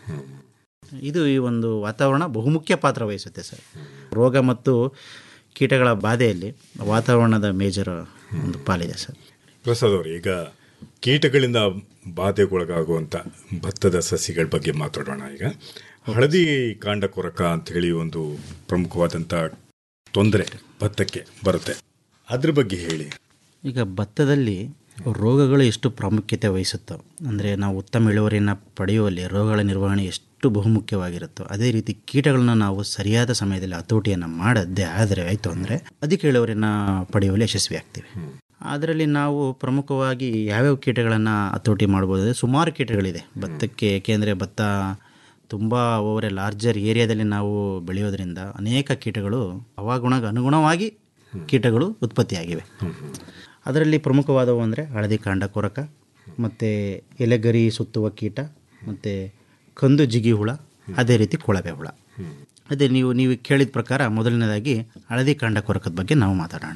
ಇದು ಈ ಒಂದು ವಾತಾವರಣ ಬಹುಮುಖ್ಯ ಪಾತ್ರ ವಹಿಸುತ್ತೆ ಸರ್ ರೋಗ ಮತ್ತು ಕೀಟಗಳ ಬಾಧೆಯಲ್ಲಿ ವಾತಾವರಣದ ಮೇಜರ್ ಒಂದು ಪಾಲಿದೆ ಸರ್ ಪ್ರಸಾದ್ ಅವರು ಈಗ ಕೀಟಗಳಿಂದ ಬಾಧೆಗೊಳಗಾಗುವಂಥ ಭತ್ತದ ಸಸಿಗಳ ಬಗ್ಗೆ ಮಾತಾಡೋಣ ಈಗ ಹಳದಿ ಕಾಂಡ ಕೊರಕ ಅಂತ ಹೇಳಿ ಒಂದು ಪ್ರಮುಖವಾದಂಥ ತೊಂದರೆ ಭತ್ತಕ್ಕೆ ಬರುತ್ತೆ ಅದ್ರ ಬಗ್ಗೆ ಹೇಳಿ ಈಗ ಭತ್ತದಲ್ಲಿ ರೋಗಗಳು ಎಷ್ಟು ಪ್ರಾಮುಖ್ಯತೆ ವಹಿಸುತ್ತೋ ಅಂದರೆ ನಾವು ಉತ್ತಮ ಇಳುವರಿಯನ್ನು ಪಡೆಯುವಲ್ಲಿ ರೋಗಗಳ ನಿರ್ವಹಣೆ ಎಷ್ಟು ಬಹುಮುಖ್ಯವಾಗಿರುತ್ತೋ ಅದೇ ರೀತಿ ಕೀಟಗಳನ್ನ ನಾವು ಸರಿಯಾದ ಸಮಯದಲ್ಲಿ ಹತೋಟಿಯನ್ನು ಮಾಡದ್ದೇ ಆದರೆ ಆಯಿತು ಅಂದರೆ ಅಧಿಕ ಇಳುವರಿಯನ್ನು ಪಡೆಯುವಲ್ಲಿ ಯಶಸ್ವಿ ಆಗ್ತೀವಿ ಅದರಲ್ಲಿ ನಾವು ಪ್ರಮುಖವಾಗಿ ಯಾವ್ಯಾವ ಕೀಟಗಳನ್ನು ಹತೋಟಿ ಮಾಡ್ಬೋದು ಅಂದರೆ ಸುಮಾರು ಕೀಟಗಳಿದೆ ಭತ್ತಕ್ಕೆ ಏಕೆಂದರೆ ಭತ್ತ ತುಂಬ ಓವರ್ ಎ ಲಾರ್ಜರ್ ಏರಿಯಾದಲ್ಲಿ ನಾವು ಬೆಳೆಯೋದ್ರಿಂದ ಅನೇಕ ಕೀಟಗಳು ಹವಾಗುಣಗೆ ಅನುಗುಣವಾಗಿ ಕೀಟಗಳು ಉತ್ಪತ್ತಿಯಾಗಿವೆ ಅದರಲ್ಲಿ ಪ್ರಮುಖವಾದವು ಅಂದರೆ ಹಳದಿ ಕಾಂಡ ಕೊರಕ ಮತ್ತು ಎಲೆಗರಿ ಸುತ್ತುವ ಕೀಟ ಮತ್ತು ಕಂದು ಜಿಗಿ ಹುಳ ಅದೇ ರೀತಿ ಕೊಳವೆ ಹುಳ ಅದೇ ನೀವು ನೀವು ಕೇಳಿದ ಪ್ರಕಾರ ಮೊದಲನೇದಾಗಿ ಹಳದಿ ಕಾಂಡ ಕೊರಕದ ಬಗ್ಗೆ ನಾವು ಮಾತಾಡೋಣ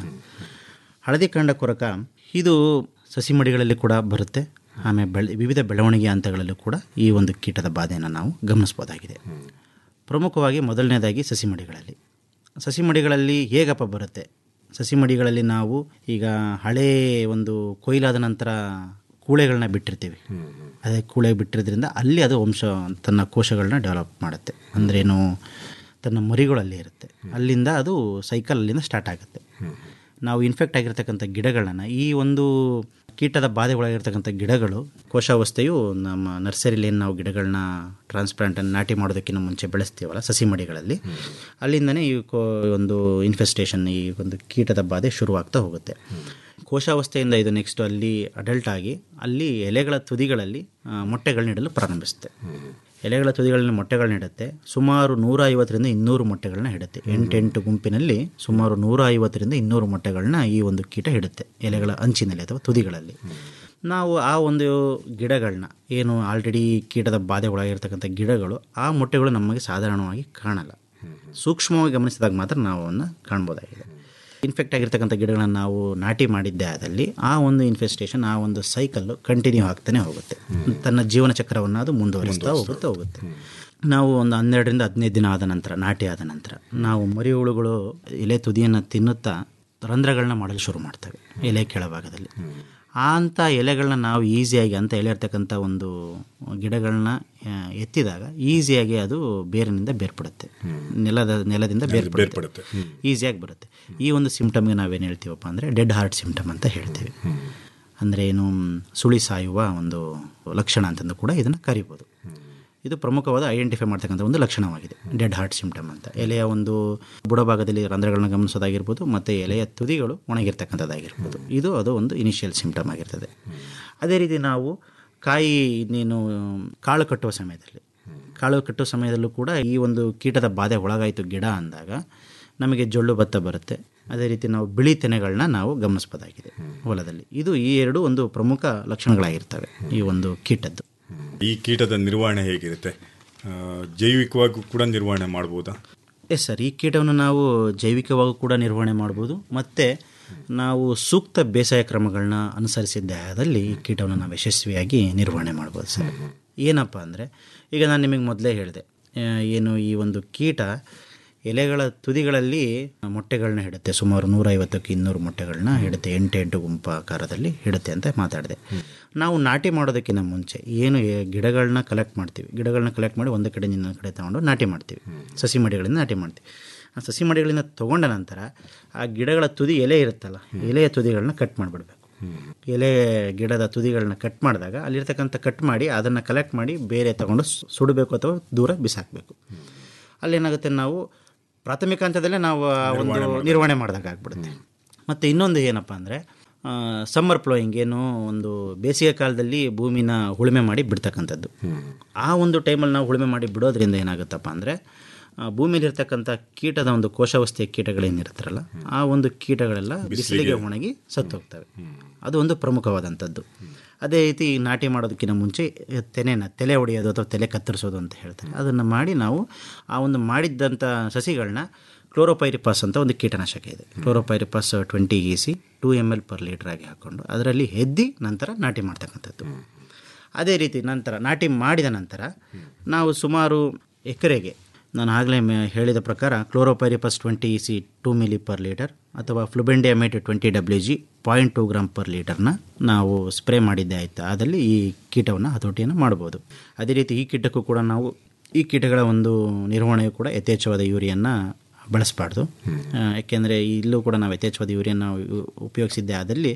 ಹಳದಿ ಕಾಂಡ ಕೊರಕ ಇದು ಸಸಿ ಮಡಿಗಳಲ್ಲಿ ಕೂಡ ಬರುತ್ತೆ ಆಮೇಲೆ ಬೆಳೆ ವಿವಿಧ ಬೆಳವಣಿಗೆ ಹಂತಗಳಲ್ಲೂ ಕೂಡ ಈ ಒಂದು ಕೀಟದ ಬಾಧೆಯನ್ನು ನಾವು ಗಮನಿಸ್ಬೋದಾಗಿದೆ ಪ್ರಮುಖವಾಗಿ ಮೊದಲನೇದಾಗಿ ಸಸಿ ಮಡಿಗಳಲ್ಲಿ ಸಸಿ ಮಡಿಗಳಲ್ಲಿ ಹೇಗಪ್ಪ ಬರುತ್ತೆ ಸಸಿ ಮಡಿಗಳಲ್ಲಿ ನಾವು ಈಗ ಹಳೇ ಒಂದು ಕೊಯ್ಲಾದ ನಂತರ ಕೂಳೆಗಳನ್ನ ಬಿಟ್ಟಿರ್ತೀವಿ ಅದೇ ಕೂಳೆ ಬಿಟ್ಟಿರೋದ್ರಿಂದ ಅಲ್ಲಿ ಅದು ವಂಶ ತನ್ನ ಕೋಶಗಳನ್ನ ಡೆವಲಪ್ ಮಾಡುತ್ತೆ ಅಂದ್ರೇನು ತನ್ನ ಮರಿಗಳಲ್ಲಿ ಇರುತ್ತೆ ಅಲ್ಲಿಂದ ಅದು ಸೈಕಲ್ ಅಲ್ಲಿಂದ ಸ್ಟಾರ್ಟ್ ಆಗುತ್ತೆ ನಾವು ಇನ್ಫೆಕ್ಟ್ ಆಗಿರ್ತಕ್ಕಂಥ ಗಿಡಗಳನ್ನ ಈ ಒಂದು ಕೀಟದ ಬಾಧೆ ಒಳಗಿರ್ತಕ್ಕಂಥ ಗಿಡಗಳು ಕೋಶಾವಸ್ಥೆಯು ನಮ್ಮ ನರ್ಸರಿಲಿ ಏನು ನಾವು ಗಿಡಗಳನ್ನ ಟ್ರಾನ್ಸ್ಪ್ಲಾಂಟನ್ನು ನಾಟಿ ಮಾಡೋದಕ್ಕಿಂತ ಮುಂಚೆ ಬೆಳೆಸ್ತೀವಲ್ಲ ಸಸಿ ಮಡಿಗಳಲ್ಲಿ ಅಲ್ಲಿಂದನೇ ಈ ಕೋ ಒಂದು ಇನ್ಫೆಸ್ಟೇಷನ್ ಈ ಒಂದು ಕೀಟದ ಬಾಧೆ ಶುರುವಾಗ್ತಾ ಹೋಗುತ್ತೆ ಕೋಶಾವಸ್ಥೆಯಿಂದ ಇದು ನೆಕ್ಸ್ಟ್ ಅಲ್ಲಿ ಅಡಲ್ಟ್ ಆಗಿ ಅಲ್ಲಿ ಎಲೆಗಳ ತುದಿಗಳಲ್ಲಿ ಮೊಟ್ಟೆಗಳು ನೀಡಲು ಪ್ರಾರಂಭಿಸುತ್ತೆ ಎಲೆಗಳ ತುದಿಗಳಲ್ಲಿ ಮೊಟ್ಟೆಗಳನ್ನ ಇಡುತ್ತೆ ಸುಮಾರು ನೂರ ಐವತ್ತರಿಂದ ಇನ್ನೂರು ಮೊಟ್ಟೆಗಳನ್ನ ಇಡುತ್ತೆ ಎಂಟೆಂಟು ಗುಂಪಿನಲ್ಲಿ ಸುಮಾರು ನೂರ ಐವತ್ತರಿಂದ ಇನ್ನೂರು ಮೊಟ್ಟೆಗಳನ್ನ ಈ ಒಂದು ಕೀಟ ಇಡುತ್ತೆ ಎಲೆಗಳ ಅಂಚಿನಲ್ಲಿ ಅಥವಾ ತುದಿಗಳಲ್ಲಿ ನಾವು ಆ ಒಂದು ಗಿಡಗಳನ್ನ ಏನು ಆಲ್ರೆಡಿ ಕೀಟದ ಬಾಧೆ ಒಳಗಿರ್ತಕ್ಕಂಥ ಗಿಡಗಳು ಆ ಮೊಟ್ಟೆಗಳು ನಮಗೆ ಸಾಧಾರಣವಾಗಿ ಕಾಣಲ್ಲ ಸೂಕ್ಷ್ಮವಾಗಿ ಗಮನಿಸಿದಾಗ ಮಾತ್ರ ನಾವು ಅವನ್ನ ಕಾಣ್ಬೋದಾಗಿದೆ ಇನ್ಫೆಕ್ಟ್ ಆಗಿರ್ತಕ್ಕಂಥ ಗಿಡಗಳನ್ನು ನಾವು ನಾಟಿ ಮಾಡಿದ್ದೇ ಆದಲ್ಲಿ ಆ ಒಂದು ಇನ್ಫೆಸ್ಟೇಷನ್ ಆ ಒಂದು ಸೈಕಲ್ಲು ಕಂಟಿನ್ಯೂ ಆಗ್ತಾನೆ ಹೋಗುತ್ತೆ ತನ್ನ ಜೀವನ ಚಕ್ರವನ್ನು ಅದು ಮುಂದುವರಿಸ್ತಾ ಹೋಗುತ್ತೆ ಹೋಗುತ್ತೆ ನಾವು ಒಂದು ಹನ್ನೆರಡರಿಂದ ಹದಿನೈದು ದಿನ ಆದ ನಂತರ ನಾಟಿ ಆದ ನಂತರ ನಾವು ಮರಿ ಹುಳುಗಳು ಎಲೆ ತುದಿಯನ್ನು ತಿನ್ನುತ್ತಾ ರಂಧ್ರಗಳನ್ನ ಮಾಡಲು ಶುರು ಮಾಡ್ತವೆ ಎಲೆ ಕೆಳಭಾಗದಲ್ಲಿ ಆ ಅಂಥ ಎಲೆಗಳನ್ನ ನಾವು ಈಸಿಯಾಗಿ ಅಂತ ಎಲೆ ಇರ್ತಕ್ಕಂಥ ಒಂದು ಗಿಡಗಳನ್ನ ಆ, ಎತ್ತಿದಾಗ ಈಸಿಯಾಗಿ ಅದು ಬೇರಿನಿಂದ ಬೇರ್ಪಡುತ್ತೆ ನೆಲದ ನೆಲದಿಂದ ಬೇರ್ಪಡುತ್ತೆ ಈಸಿಯಾಗಿ ಬರುತ್ತೆ ಈ ಒಂದು ಸಿಂಪ್ಟಮ್ಗೆ ನಾವೇನು ಹೇಳ್ತೀವಪ್ಪ ಅಂದರೆ ಡೆಡ್ ಹಾರ್ಟ್ ಸಿಂಪ್ಟಮ್ ಅಂತ ಹೇಳ್ತೀವಿ ಅಂದರೆ ಏನು ಸುಳಿ ಸಾಯುವ ಒಂದು ಲಕ್ಷಣ ಅಂತಂದು ಕೂಡ ಇದನ್ನು ಕರಿಬೋದು ಇದು ಪ್ರಮುಖವಾದ ಐಡೆಂಟಿಫೈ ಮಾಡ್ತಕ್ಕಂಥ ಒಂದು ಲಕ್ಷಣವಾಗಿದೆ ಡೆಡ್ ಹಾರ್ಟ್ ಸಿಂಪ್ಟಮ್ ಅಂತ ಎಲೆಯ ಒಂದು ಬುಡಭಾಗದಲ್ಲಿ ರಂಧ್ರಗಳನ್ನ ಗಮನಿಸೋದಾಗಿರ್ಬೋದು ಮತ್ತು ಎಲೆಯ ತುದಿಗಳು ಒಣಗಿರ್ತಕ್ಕಂಥದ್ದಾಗಿರ್ಬೋದು ಇದು ಅದು ಒಂದು ಇನಿಷಿಯಲ್ ಸಿಂಪ್ಟಮ್ ಆಗಿರ್ತದೆ ಅದೇ ರೀತಿ ನಾವು ಕಾಯಿ ಇನ್ನೇನು ಕಾಳು ಕಟ್ಟುವ ಸಮಯದಲ್ಲಿ ಕಾಳು ಕಟ್ಟುವ ಸಮಯದಲ್ಲೂ ಕೂಡ ಈ ಒಂದು ಕೀಟದ ಬಾಧೆ ಒಳಗಾಯಿತು ಗಿಡ ಅಂದಾಗ ನಮಗೆ ಜೊಳ್ಳು ಭತ್ತ ಬರುತ್ತೆ ಅದೇ ರೀತಿ ನಾವು ಬಿಳಿ ತೆನೆಗಳನ್ನ ನಾವು ಗಮನಿಸ್ಬೋದಾಗಿದೆ ಹೊಲದಲ್ಲಿ ಇದು ಈ ಎರಡು ಒಂದು ಪ್ರಮುಖ ಲಕ್ಷಣಗಳಾಗಿರ್ತವೆ ಈ ಒಂದು ಕೀಟದ್ದು ಈ ಕೀಟದ ನಿರ್ವಹಣೆ ಹೇಗಿರುತ್ತೆ ಆ, ಜೈವಿಕವಾಗಿ ಕೂಡ ನಿರ್ವಹಣೆ ಮಾಡ್ಬೋದಾ ಎಸ್ ಸರ್ ಈ ಕೀಟವನ್ನು ನಾವು ಜೈವಿಕವಾಗಿ ಕೂಡ ನಿರ್ವಹಣೆ ಮಾಡ್ಬೋದು ಮತ್ತು ನಾವು ಸೂಕ್ತ ಬೇಸಾಯ ಕ್ರಮಗಳನ್ನ ಅನುಸರಿಸಿದ್ದಾದಲ್ಲಿ ಈ ಕೀಟವನ್ನು ನಾವು ಯಶಸ್ವಿಯಾಗಿ ನಿರ್ವಹಣೆ ಮಾಡ್ಬೋದು ಸರ್ ಏನಪ್ಪ ಅಂದರೆ ಈಗ ನಾನು ನಿಮಗೆ ಮೊದಲೇ ಹೇಳಿದೆ ಆ, ಏನು ಈ ಒಂದು ಕೀಟ ಎಲೆಗಳ ತುದಿಗಳಲ್ಲಿ ಮೊಟ್ಟೆಗಳನ್ನ ಇಡುತ್ತೆ ಸುಮಾರು ನೂರೈವತ್ತಕ್ಕೆ ಇನ್ನೂರು ಮೊಟ್ಟೆಗಳನ್ನ ಇಡುತ್ತೆ ಎಂಟು ಎಂಟು ಗುಂಪಾಕಾರದಲ್ಲಿ ಇಡುತ್ತೆ ಅಂತ ಮಾತಾಡಿದೆ ನಾವು ನಾಟಿ ಮಾಡೋದಕ್ಕಿಂತ ಮುಂಚೆ ಏನು ಎ- ಗಿಡಗಳನ್ನ ಕಲೆಕ್ಟ್ ಮಾಡ್ತೀವಿ ಗಿಡಗಳನ್ನ ಕಲೆಕ್ಟ್ ಮಾಡಿ ಒಂದು ಕಡೆ ಇನ್ನೊಂದು ಕಡೆ ತಗೊಂಡು ನಾಟಿ ಮಾಡ್ತೀವಿ ಸಸಿ ಮಡಿಗಳಿಂದ ನಾಟಿ ಮಾಡ್ತೀವಿ ಆ ಸಸಿ ಮಡಿಗಳಿಂದ ತಗೊಂಡ ನಂತರ ಆ ಗಿಡಗಳ ತುದಿ ಎಲೆ ಇರುತ್ತಲ್ಲ ಎಲೆಯ ತುದಿಗಳನ್ನ ಕಟ್ ಮಾಡಿಬಿಡ್ಬೇಕು ಎಲೆ ಗಿಡದ ತುದಿಗಳನ್ನ ಕಟ್ ಮಾಡಿದಾಗ ಅಲ್ಲಿರ್ತಕ್ಕಂಥ ಕಟ್ ಮಾಡಿ ಅದನ್ನು ಕಲೆಕ್ಟ್ ಮಾಡಿ ಬೇರೆ ತಗೊಂಡು ಸು- ಸುಡಬೇಕು ಅಥವಾ ದೂರ ಬಿಸಾಕಬೇಕು ಅಲ್ಲೇನಾಗುತ್ತೆ ನಾವು ಪ್ರಾಥಮಿಕ ಹಂತದಲ್ಲೇ ನಾವು ಆ ಒಂದು ನಿರ್ವಹಣೆ ಮಾಡಿದಾಗ ಆಗ್ಬಿಡುತ್ತೆ ಮತ್ತು ಇನ್ನೊಂದು ಏನಪ್ಪ ಅಂದರೆ ಸಮ್ಮರ್ ಪ್ಲೋಯಿಂಗ್ ಏನು ಒಂದು ಬೇಸಿಗೆ ಕಾಲದಲ್ಲಿ ಭೂಮಿನ ಉಳುಮೆ ಮಾಡಿ ಬಿಡ್ತಕ್ಕಂಥದ್ದು ಆ ಒಂದು ಟೈಮಲ್ಲಿ ನಾವು ಉಳುಮೆ ಮಾಡಿ ಬಿಡೋದ್ರಿಂದ ಏನಾಗುತ್ತಪ್ಪ ಅಂದರೆ ಭೂಮಿಲಿರ್ತಕ್ಕಂಥ ಕೀಟದ ಒಂದು ಕೋಶಾವಸ್ಥೆಯ ಕೀಟಗಳೇನಿರುತ್ತಾರಲ್ಲ ಆ ಒಂದು ಕೀಟಗಳೆಲ್ಲ ಬಿಸಿಲಿಗೆ ಒಣಗಿ ಸತ್ತೋಗ್ತವೆ ಅದು ಒಂದು ಪ್ರಮುಖವಾದಂಥದ್ದು ಅದೇ ರೀತಿ ನಾಟಿ ಮಾಡೋದಕ್ಕಿಂತ ಮುಂಚೆ ತೆನೆನ ತಲೆ ಹೊಡೆಯೋದು ಅಥವಾ ತಲೆ ಕತ್ತರಿಸೋದು ಅಂತ ಹೇಳ್ತಾರೆ ಅದನ್ನು ಮಾಡಿ ನಾವು ಆ ಒಂದು ಮಾಡಿದ್ದಂಥ ಸಸಿಗಳನ್ನ ಕ್ಲೋರೋಪೈರಿಪಾಸ್ ಅಂತ ಒಂದು ಕೀಟನಾಶಕ ಇದೆ chlorpyrifos twenty E C two M L per litre ಆಗಿ ಹಾಕ್ಕೊಂಡು ಅದರಲ್ಲಿ ಎದ್ದಿ ನಂತರ ನಾಟಿ ಮಾಡ್ತಕ್ಕಂಥದ್ದು ಅದೇ ರೀತಿ ನಂತರ ನಾಟಿ ಮಾಡಿದ ನಂತರ ನಾವು ಸುಮಾರು ಎಕರೆಗೆ ನಾನು ಆಗಲೇ ಹೇಳಿದ ಪ್ರಕಾರ chlorpyrifos twenty E C two milli per litre ಅಥವಾ flubendiamide twenty W G point two gram per ಲೀಟರ್ನ ನಾವು ಸ್ಪ್ರೇ ಮಾಡಿದ್ದೆ ಆಯಿತು ಆದಲ್ಲಿ ಈ ಕೀಟವನ್ನು ಹತೋಟಿಯನ್ನು ಮಾಡ್ಬೋದು ಅದೇ ರೀತಿ ಈ ಕೀಟಕ್ಕೂ ಕೂಡ ನಾವು ಈ ಕೀಟಗಳ ಒಂದು ನಿರ್ವಹಣೆಯು ಕೂಡ ಯಥೇಚ್ಛವಾದ ಯೂರಿಯನ್ನು ಬಳಸಬಾರ್ದು ಯಾಕೆಂದರೆ ಇಲ್ಲೂ ಕೂಡ ನಾವು ಯಥೇಚ್ಛವಾದ ಯೂರಿಯನ್ ನಾವು ಉಪಯೋಗಿಸಿದ್ದೆ ಆದಲ್ಲಿ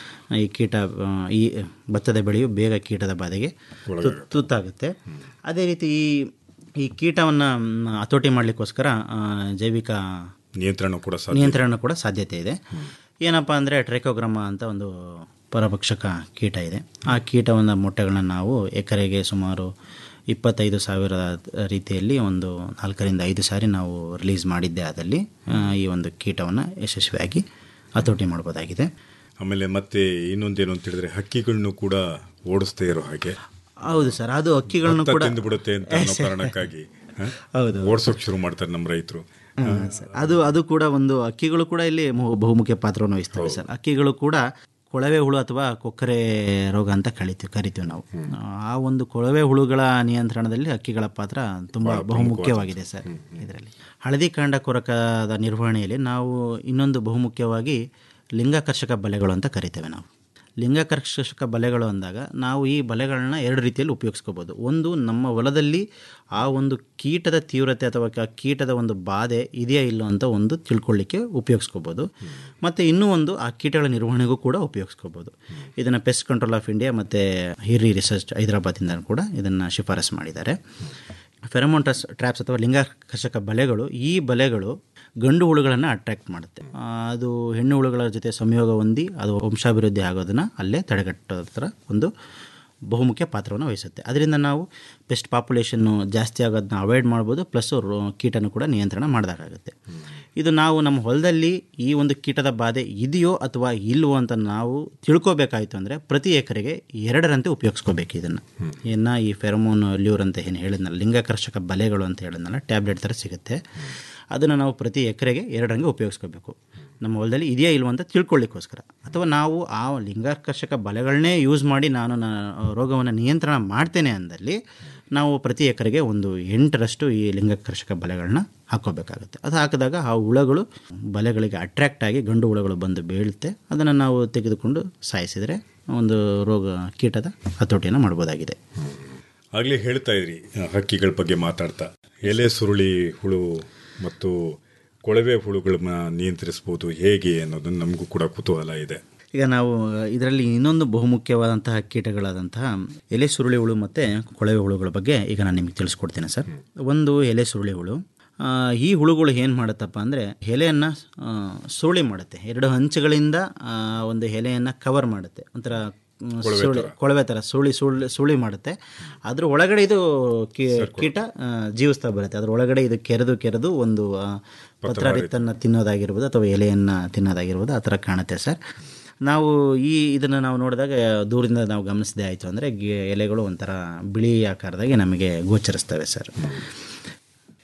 ಈ ಕೀಟ ಆ, ಈ ಭತ್ತದ ಬೆಳೆಯು ಬೇಗ ಕೀಟದ ಬಾಧೆಗೆ ತು- ತುತ್ತಾಗುತ್ತೆ ಅದೇ ರೀತಿ ಈ ಈ ಕೀಟವನ್ನು ಹತೋಟಿ ಮಾಡಲಿಕ್ಕೋಸ್ಕರ ಆ, ಜೈವಿಕ ನಿಯಂತ್ರಣ ಕೂಡ ಸಾಧ್ಯ ನಿಯಂತ್ರಣ ಕೂಡ ಸಾಧ್ಯತೆ ಇದೆ ಏನಪ್ಪ ಅಂದರೆ ಟ್ರೈಕೋಗ್ರಾಮ ಅಂತ ಒಂದು ಪರಭಕ್ಷಕ ಕೀಟ ಇದೆ ಆ ಕೀಟವನ್ನು ಮೊಟ್ಟೆಗಳನ್ನ ನಾವು ಎಕರೆಗೆ ಸುಮಾರು ಇಪ್ಪತ್ತೈದು ಸಾವಿರ ರೀತಿಯಲ್ಲಿ ಒಂದು ನಾಲ್ಕರಿಂದ ಐದು ಸಾರಿ ನಾವು ರಿಲೀಸ್ ಮಾಡಿದ್ದೆ ಆದಲ್ಲಿ ಆ, ಈ ಒಂದು ಕೀಟವನ್ನು ಯಶಸ್ವಿಯಾಗಿ ಹತೋಟಿ ಮಾಡ್ಬೋದಾಗಿದೆ ಆಮೇಲೆ ಮತ್ತೆ ಇನ್ನೊಂದೇನು ಅಂತ ಹೇಳಿದ್ರೆ ಹಕ್ಕಿಗಳನ್ನು ಕೂಡ ಓಡಿಸ್ತಾ ಇರೋ ಹಾಗೆ ಹೌದು ಸರ್ ಅದು ಅಕ್ಕಿಗಳನ್ನು ಭತ್ತ ಕೂಡ ತಿಂದು ಬಿಡುತ್ತೆ ಅಂತ ಅನ್ನೋ ಕಾರಣಕ್ಕಾಗಿ ಹ? ಹೌದು. ಓಡ್ಸೋಕ್ ಶುರು ಮಾಡ್ತಾರೆ ನಮ್ಮ ರೈತರು ಹಾ, ಸರ್. ಅದು ಅದು ಕೂಡ ಒಂದು ಅಕ್ಕಿಗಳು ಕೂಡ ಇಲ್ಲಿ ಮು- ಬಹುಮುಖ್ಯ ಪಾತ್ರವನ್ನು ವಹಿಸ್ತವೆ ಸರ್ ಅಕ್ಕಿಗಳು ಕೂಡ ಕೊಳವೆ ಹುಳು ಅಥವಾ ಕೊಕ್ಕರೆ ರೋಗ ಅಂತ ಕಳಿತೀವಿ ಕರಿತೀವಿ ನಾವು ಆ ಒಂದು ಕೊಳವೆ ಹುಳುಗಳ ನಿಯಂತ್ರಣದಲ್ಲಿ ಅಕ್ಕಿಗಳ ಪಾತ್ರ ತುಂಬ ಬಹುಮುಖ್ಯವಾಗಿದೆ ಸರ್ ಇದರಲ್ಲಿ ಹಳದಿ ಕಾಂಡ ಕೊರಕದ ನಿರ್ವಹಣೆಯಲ್ಲಿ ನಾವು ಇನ್ನೊಂದು ಬಹುಮುಖ್ಯವಾಗಿ ಲಿಂಗಾಕರ್ಷಕ ಬಲೆಗಳು ಅಂತ ಕರಿತೇವೆ ನಾವು ಲಿಂಗಾಕರ್ಷಕ ಬಲೆಗಳು ಅಂದಾಗ ನಾವು ಈ ಬಲೆಗಳನ್ನ ಎರಡು ರೀತಿಯಲ್ಲಿ ಉಪಯೋಗಿಸ್ಕೋಬೋದು ಒಂದು ನಮ್ಮ ಹೊಲದಲ್ಲಿ ಆ ಒಂದು ಕೀಟದ ತೀವ್ರತೆ ಅಥವಾ ಕ- ಕೀಟದ ಒಂದು ಬಾಧೆ ಇದೆಯಾ ಇಲ್ಲೋ ಅಂತ ಒಂದು ತಿಳ್ಕೊಳ್ಳಿಕ್ಕೆ ಉಪಯೋಗಿಸ್ಕೋಬೋದು ಮತ್ತು ಇನ್ನೂ ಒಂದು ಆ ಕೀಟಗಳ ನಿರ್ವಹಣೆಗೂ ಕೂಡ ಉಪಯೋಗಿಸ್ಕೋಬೋದು ಇದನ್ನು ಪೆಸ್ಟ್ ಕಂಟ್ರೋಲ್ ಆಫ್ ಇಂಡಿಯಾ ಮತ್ತು ಹಿರಿ ರಿಸರ್ಚ್ ಹೈದರಾಬಾದಿಂದ ಕೂಡ ಇದನ್ನು ಶಿಫಾರಸು ಮಾಡಿದ್ದಾರೆ ಫೆರಮೋನ್ ಟ್ರಸ್ ಟ್ರ್ಯಾಪ್ಸ್ ಅಥವಾ ಲಿಂಗಾಕರ್ಷಕ ಬಲೆಗಳು ಈ ಬಲೆಗಳು ಗಂಡು ಹುಳುಗಳನ್ನು ಅಟ್ರಾಕ್ಟ್ ಮಾಡುತ್ತೆ ಆ, ಅದು ಹೆಣ್ಣು ಹುಳುಗಳ ಜೊತೆ ಸಂಯೋಗ ಹೊಂದಿ ಅದು ವಂಶಾಭಿವೃದ್ಧಿ ಆಗೋದನ್ನು ಅಲ್ಲೇ ತಡೆಗಟ್ಟೋದ್ರ ಥರ ಒಂದು ಬಹುಮುಖ್ಯ ಪಾತ್ರವನ್ನು ವಹಿಸುತ್ತೆ ಅದರಿಂದ ನಾವು ಪೆಸ್ಟ್ ಪಾಪ್ಯುಲೇಷನ್ನು ಜಾಸ್ತಿ ಆಗೋದನ್ನ ಅವಾಯ್ಡ್ ಮಾಡ್ಬೋದು ಪ್ಲಸ್ ಕೀಟನೂ ಕೂಡ ನಿಯಂತ್ರಣ ಮಾಡಿದಾಗುತ್ತೆ ಇದು ನಾವು ನಮ್ಮ ಹೊಲದಲ್ಲಿ ಈ ಒಂದು ಕೀಟದ ಬಾಧೆ ಇದೆಯೋ ಅಥವಾ ಇಲ್ವೋ ಅಂತ ನಾವು ತಿಳ್ಕೊಬೇಕಾಯ್ತು ಅಂದರೆ ಪ್ರತಿ ಎಕರೆಗೆ ಎರಡರಂತೆ ಉಪಯೋಗಿಸ್ಕೋಬೇಕು ಇದನ್ನು ಇನ್ನು ಈ ಫೆರಮೋನ್ ಲ್ಯೂರ್ ಅಂತ ಏನು ಹೇಳಿದ್ನಲ್ಲ ಲಿಂಗಾಕರ್ಷಕ ಬಲೆಗಳು ಅಂತ ಹೇಳಿದ್ನಲ್ಲ ಟ್ಯಾಬ್ಲೆಟ್ ಥರ ಸಿಗುತ್ತೆ ಅದನ್ನು ನಾವು ಪ್ರತಿ ಎಕರೆಗೆ ಎರಡರಂಗೆ ಉಪಯೋಗಿಸ್ಕೋಬೇಕು ನಮ್ಮ ಹೊಲದಲ್ಲಿ ಇದೆಯಾ ಇಲ್ವೋ ಅಂತ ತಿಳ್ಕೊಳ್ಳಿಕ್ಕೋಸ್ಕರ ಅಥವಾ ನಾವು ಆ ಲಿಂಗಾಕರ್ಷಕ ಬಲೆಗಳನ್ನೇ ಯೂಸ್ ಮಾಡಿ ನಾನು ನ ರೋಗವನ್ನು ನಿಯಂತ್ರಣ ಮಾಡ್ತೇನೆ ಅಂದಲ್ಲಿ ನಾವು ಪ್ರತಿ ಎಕರೆಗೆ ಒಂದು ಎಂಟರಷ್ಟು ಈ ಲಿಂಗಾಕರ್ಷಕ ಬಲೆಗಳನ್ನ ಹಾಕೋಬೇಕಾಗುತ್ತೆ ಅದು ಹಾಕಿದಾಗ ಆ ಹುಳಗಳು ಬಲೆಗಳಿಗೆ ಅಟ್ರ್ಯಾಕ್ಟ್ ಆಗಿ ಗಂಡು ಹುಳಗಳು ಬಂದು ಬೀಳುತ್ತೆ ಅದನ್ನು ನಾವು ತೆಗೆದುಕೊಂಡು ಸಾಯಿಸಿದರೆ ಒಂದು ರೋಗ ಕೀಟದ ಹತೋಟಿಯನ್ನು ಮಾಡ್ಬೋದಾಗಿದೆ ಆಗ್ಲೇ ಹೇಳ್ತಾ ಇದ್ರಿ ಆ, ಹಕ್ಕಿಗಳ ಬಗ್ಗೆ ಮಾತಾಡ್ತಾ ಎಲೆ ಸುರುಳಿ ಹುಳು ಮತ್ತು ಕೊಳವೆ ಹುಳುಗಳನ್ನ ನಿಯಂತ್ರಿಸ್ಬೋದು ಹೇಗೆ ಅನ್ನೋದನ್ನು ನಮಗೂ ಕೂಡ ಕುತೂಹಲ ಇದೆ ಈಗ ನಾವು ಇದರಲ್ಲಿ ಇನ್ನೊಂದು ಬಹುಮುಖ್ಯವಾದಂತಹ ಕೀಟಗಳಾದಂತಹ ಎಲೆ ಸುರುಳಿ ಹುಳು ಮತ್ತು ಕೊಳವೆ ಹುಳುಗಳ ಬಗ್ಗೆ ಈಗ ನಾನು ನಿಮಗೆ ತಿಳಿಸ್ಕೊಡ್ತೇನೆ ಸರ್ ಒಂದು ಎಲೆ ಸುರುಳಿ ಹುಳು ಆ, ಈ ಹುಳುಗಳು ಏನು ಮಾಡುತ್ತಪ್ಪ ಅಂದರೆ ಎಲೆಯನ್ನು ಸುರುಳಿ ಮಾಡುತ್ತೆ ಎರಡು ಹಂಚುಗಳಿಂದ ಆ, ಒಂದು ಎಲೆಯನ್ನು ಕವರ್ ಮಾಡುತ್ತೆ ಒಂಥರ ಮ್, ಸುಳಿ ಕೊಳವೆ ಥರ ಸುಳಿ ಸುಳಿ ಸುಳಿ ಮಾಡುತ್ತೆ ಅದ್ರ ಒಳಗಡೆ ಇದು ಕೀ- ಕೀಟ ಆ, ಜೀವಿಸ್ತಾ ಬರುತ್ತೆ ಅದ್ರ ಒಳಗಡೆ ಇದು ಕೆರೆದು ಕೆರೆದು ಒಂದು ಆ, ಪತ್ರರಿತ್ತನ್ನು ತಿನ್ನೋದಾಗಿರ್ಬೋದು ಅಥವಾ ಎಲೆಯನ್ನು ತಿನ್ನೋದಾಗಿರ್ಬೋದು ಆ ಥರ ಕಾಣುತ್ತೆ ಸರ್ ನಾವು ಈ ಇದನ್ನು ನಾವು ನೋಡಿದಾಗ ದೂರದಿಂದ ನಾವು ಗಮನಿಸಿದೆ ಆಯಿತು ಅಂದರೆ ಎಲೆಗಳು ಒಂಥರ ಬಿಳಿ ಆಕಾರದಾಗಿ ನಮಗೆ ಗೋಚರಿಸ್ತವೆ ಸರ್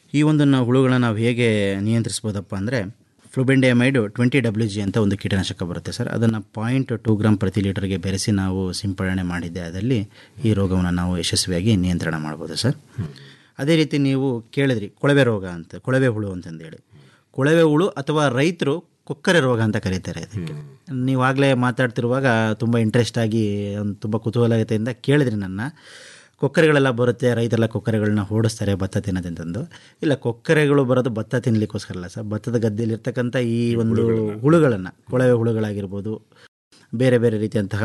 ಈ ಒಂದು ನಾವು ಹುಳುಗಳನ್ನ ನಾವು ಹೇಗೆ ನಿಯಂತ್ರಿಸ್ಬೋದಪ್ಪ ಅಂದರೆ ಫ್ಲುಬೆಂಡಿಯಮೈಡು ಟ್ವೆಂಟಿ ಡಬ್ಲ್ಯೂ ಜಿ ಅಂತ ಒಂದು ಕೀಟನಾಶಕ ಬರುತ್ತೆ ಸರ್ ಅದನ್ನು ಪಾಯಿಂಟ್ ಟೂ ಗ್ರಾಮ್ ಪ್ರತಿ ಲೀಟರ್ಗೆ ಬೆರೆಸಿ ನಾವು ಸಿಂಪಡಣೆ ಮಾಡಿದ್ದೆ ಅದರಲ್ಲಿ ಈ ರೋಗವನ್ನು ನಾವು ಯಶಸ್ವಿಯಾಗಿ ನಿಯಂತ್ರಣ ಮಾಡ್ಬೋದು ಸರ್ ಅದೇ ರೀತಿ ನೀವು ಕೇಳಿದ್ರಿ ಕೊಳವೆ ರೋಗ ಅಂತ ಕೊಳವೆ ಹುಳು ಅಂತಂದೇಳಿ ಕೊಳವೆ ಹುಳು ಅಥವಾ ರೈತರು ಕೊಕ್ಕರೆ ರೋಗ ಅಂತ ಕರೀತಾರೆ ಅದಕ್ಕೆ ನೀವಾಗಲೇ ಮಾತಾಡ್ತಿರುವಾಗ ತುಂಬ ಇಂಟ್ರೆಸ್ಟ್ ಆಗಿ ಒಂದು ತುಂಬ ಕುತೂಹಲತೆಯಿಂದ ಕೇಳಿದ್ರಿ ನನ್ನ ಕೊಕ್ಕರೆಗಳೆಲ್ಲ ಬರುತ್ತೆ ರೈತರೆಲ್ಲ ಕೊಕ್ಕರೆಗಳನ್ನ ಓಡಿಸ್ತಾರೆ ಭತ್ತ ತಿನ್ನೋದಂತಂದು ಇಲ್ಲ ಕೊಕ್ಕರೆಗಳು ಬರೋದು ಭತ್ತ ತಿನ್ನಲಿಕ್ಕೋಸ್ಕರ ಅಲ್ಲ ಸರ್ ಭತ್ತದ ಗದ್ದೆಯಲ್ಲಿರ್ತಕ್ಕಂಥ ಈ ಒಂದು ಹುಳುಗಳನ್ನು ಕೊಳವೆ ಹುಳುಗಳಾಗಿರ್ಬೋದು ಬೇರೆ ಬೇರೆ ರೀತಿಯಂತಹ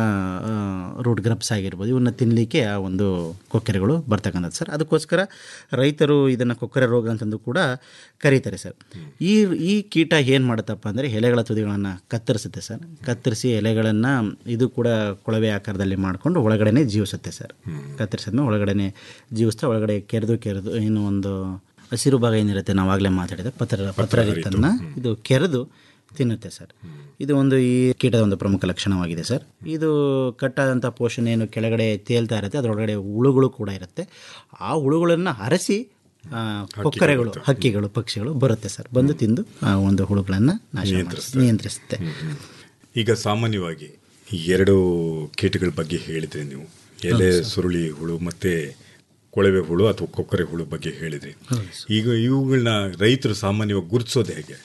ರೂಟ್ ಗ್ರಬ್ಸ್ ಆಗಿರ್ಬೋದು ಇವನ್ನ ತಿನ್ನಲಿಕ್ಕೆ ಆ ಒಂದು ಕೊಕ್ಕರೆಗಳು ಬರ್ತಕ್ಕಂಥದ್ದು ಸರ್ ಅದಕ್ಕೋಸ್ಕರ ರೈತರು ಇದನ್ನು ಕೊಕ್ಕರೆ ರೋಗ ಅಂತಂದು ಕೂಡ ಕರೀತಾರೆ ಸರ್ ಈ ಈ ಕೀಟ ಏನು ಮಾಡುತ್ತಪ್ಪ ಅಂದರೆ ಎಲೆಗಳ ತುದಿಗಳನ್ನು ಕತ್ತರಿಸುತ್ತೆ ಸರ್ ಕತ್ತರಿಸಿ ಎಲೆಗಳನ್ನು ಇದು ಕೂಡ ಕೊಳವೆ ಆಕಾರದಲ್ಲಿ ಮಾಡಿಕೊಂಡು ಒಳಗಡೆನೆ ಜೀವಿಸುತ್ತೆ ಸರ್ ಕತ್ತರಿಸಿದ್ಮೇಲೆ ಒಳಗಡೆನೆ ಜೀವಿಸ್ತಾ ಒಳಗಡೆ ಕೆರೆದು ಕೆರೆದು ಏನು ಒಂದು ಹಸಿರು ಭಾಗ ಏನಿರುತ್ತೆ ನಾವಾಗಲೇ ಮಾತಾಡಿದೆ ಪತ್ರ ಪತ್ರರಿತನ್ನು ಇದು ಕೆರೆದು ತಿನ್ನುತ್ತೆ ಸರ್ ಇದು ಒಂದು ಈ ಕೀಟದ ಒಂದು ಪ್ರಮುಖ ಲಕ್ಷಣವಾಗಿದೆ ಸರ್ ಇದು ಕಟ್ಟಾದಂಥ ಪೋಷಣೆ ಏನು ಕೆಳಗಡೆ ತೇಲ್ತಾ ಇರುತ್ತೆ ಅದರೊಳಗಡೆ ಹುಳುಗಳು ಕೂಡ ಇರುತ್ತೆ ಆ ಹುಳುಗಳನ್ನು ಹರಸಿ ಆ, ಕೊಕ್ಕರೆಗಳು ಹಕ್ಕಿಗಳು ಪಕ್ಷಿಗಳು ಬರುತ್ತೆ ಸರ್ ಬಂದು ತಿಂದು ಆ ಒಂದು ಹುಳುಗಳನ್ನು ನಾಶ ಮಾಡಿ- ನಿಯಂತ್ರಿಸುತ್ತೆ ಈಗ ಸಾಮಾನ್ಯವಾಗಿ ಈ ಎರಡು ಕೀಟಗಳ ಬಗ್ಗೆ ಹೇಳಿದ್ರಿ ನೀವು ಎಲೆ ಸುರುಳಿ ಹುಳು ಮತ್ತೆ ಕೊಳವೆ ಹುಳು ಅಥವಾ ಕೊಕ್ಕರೆ ಹುಳು ಬಗ್ಗೆ ಹೇಳಿದ್ರಿ ಈಗ ಇವುಗಳನ್ನ ರೈತರು ಸಾಮಾನ್ಯವಾಗಿ ಗುರುತಿಸೋದು ಹೇಗೆ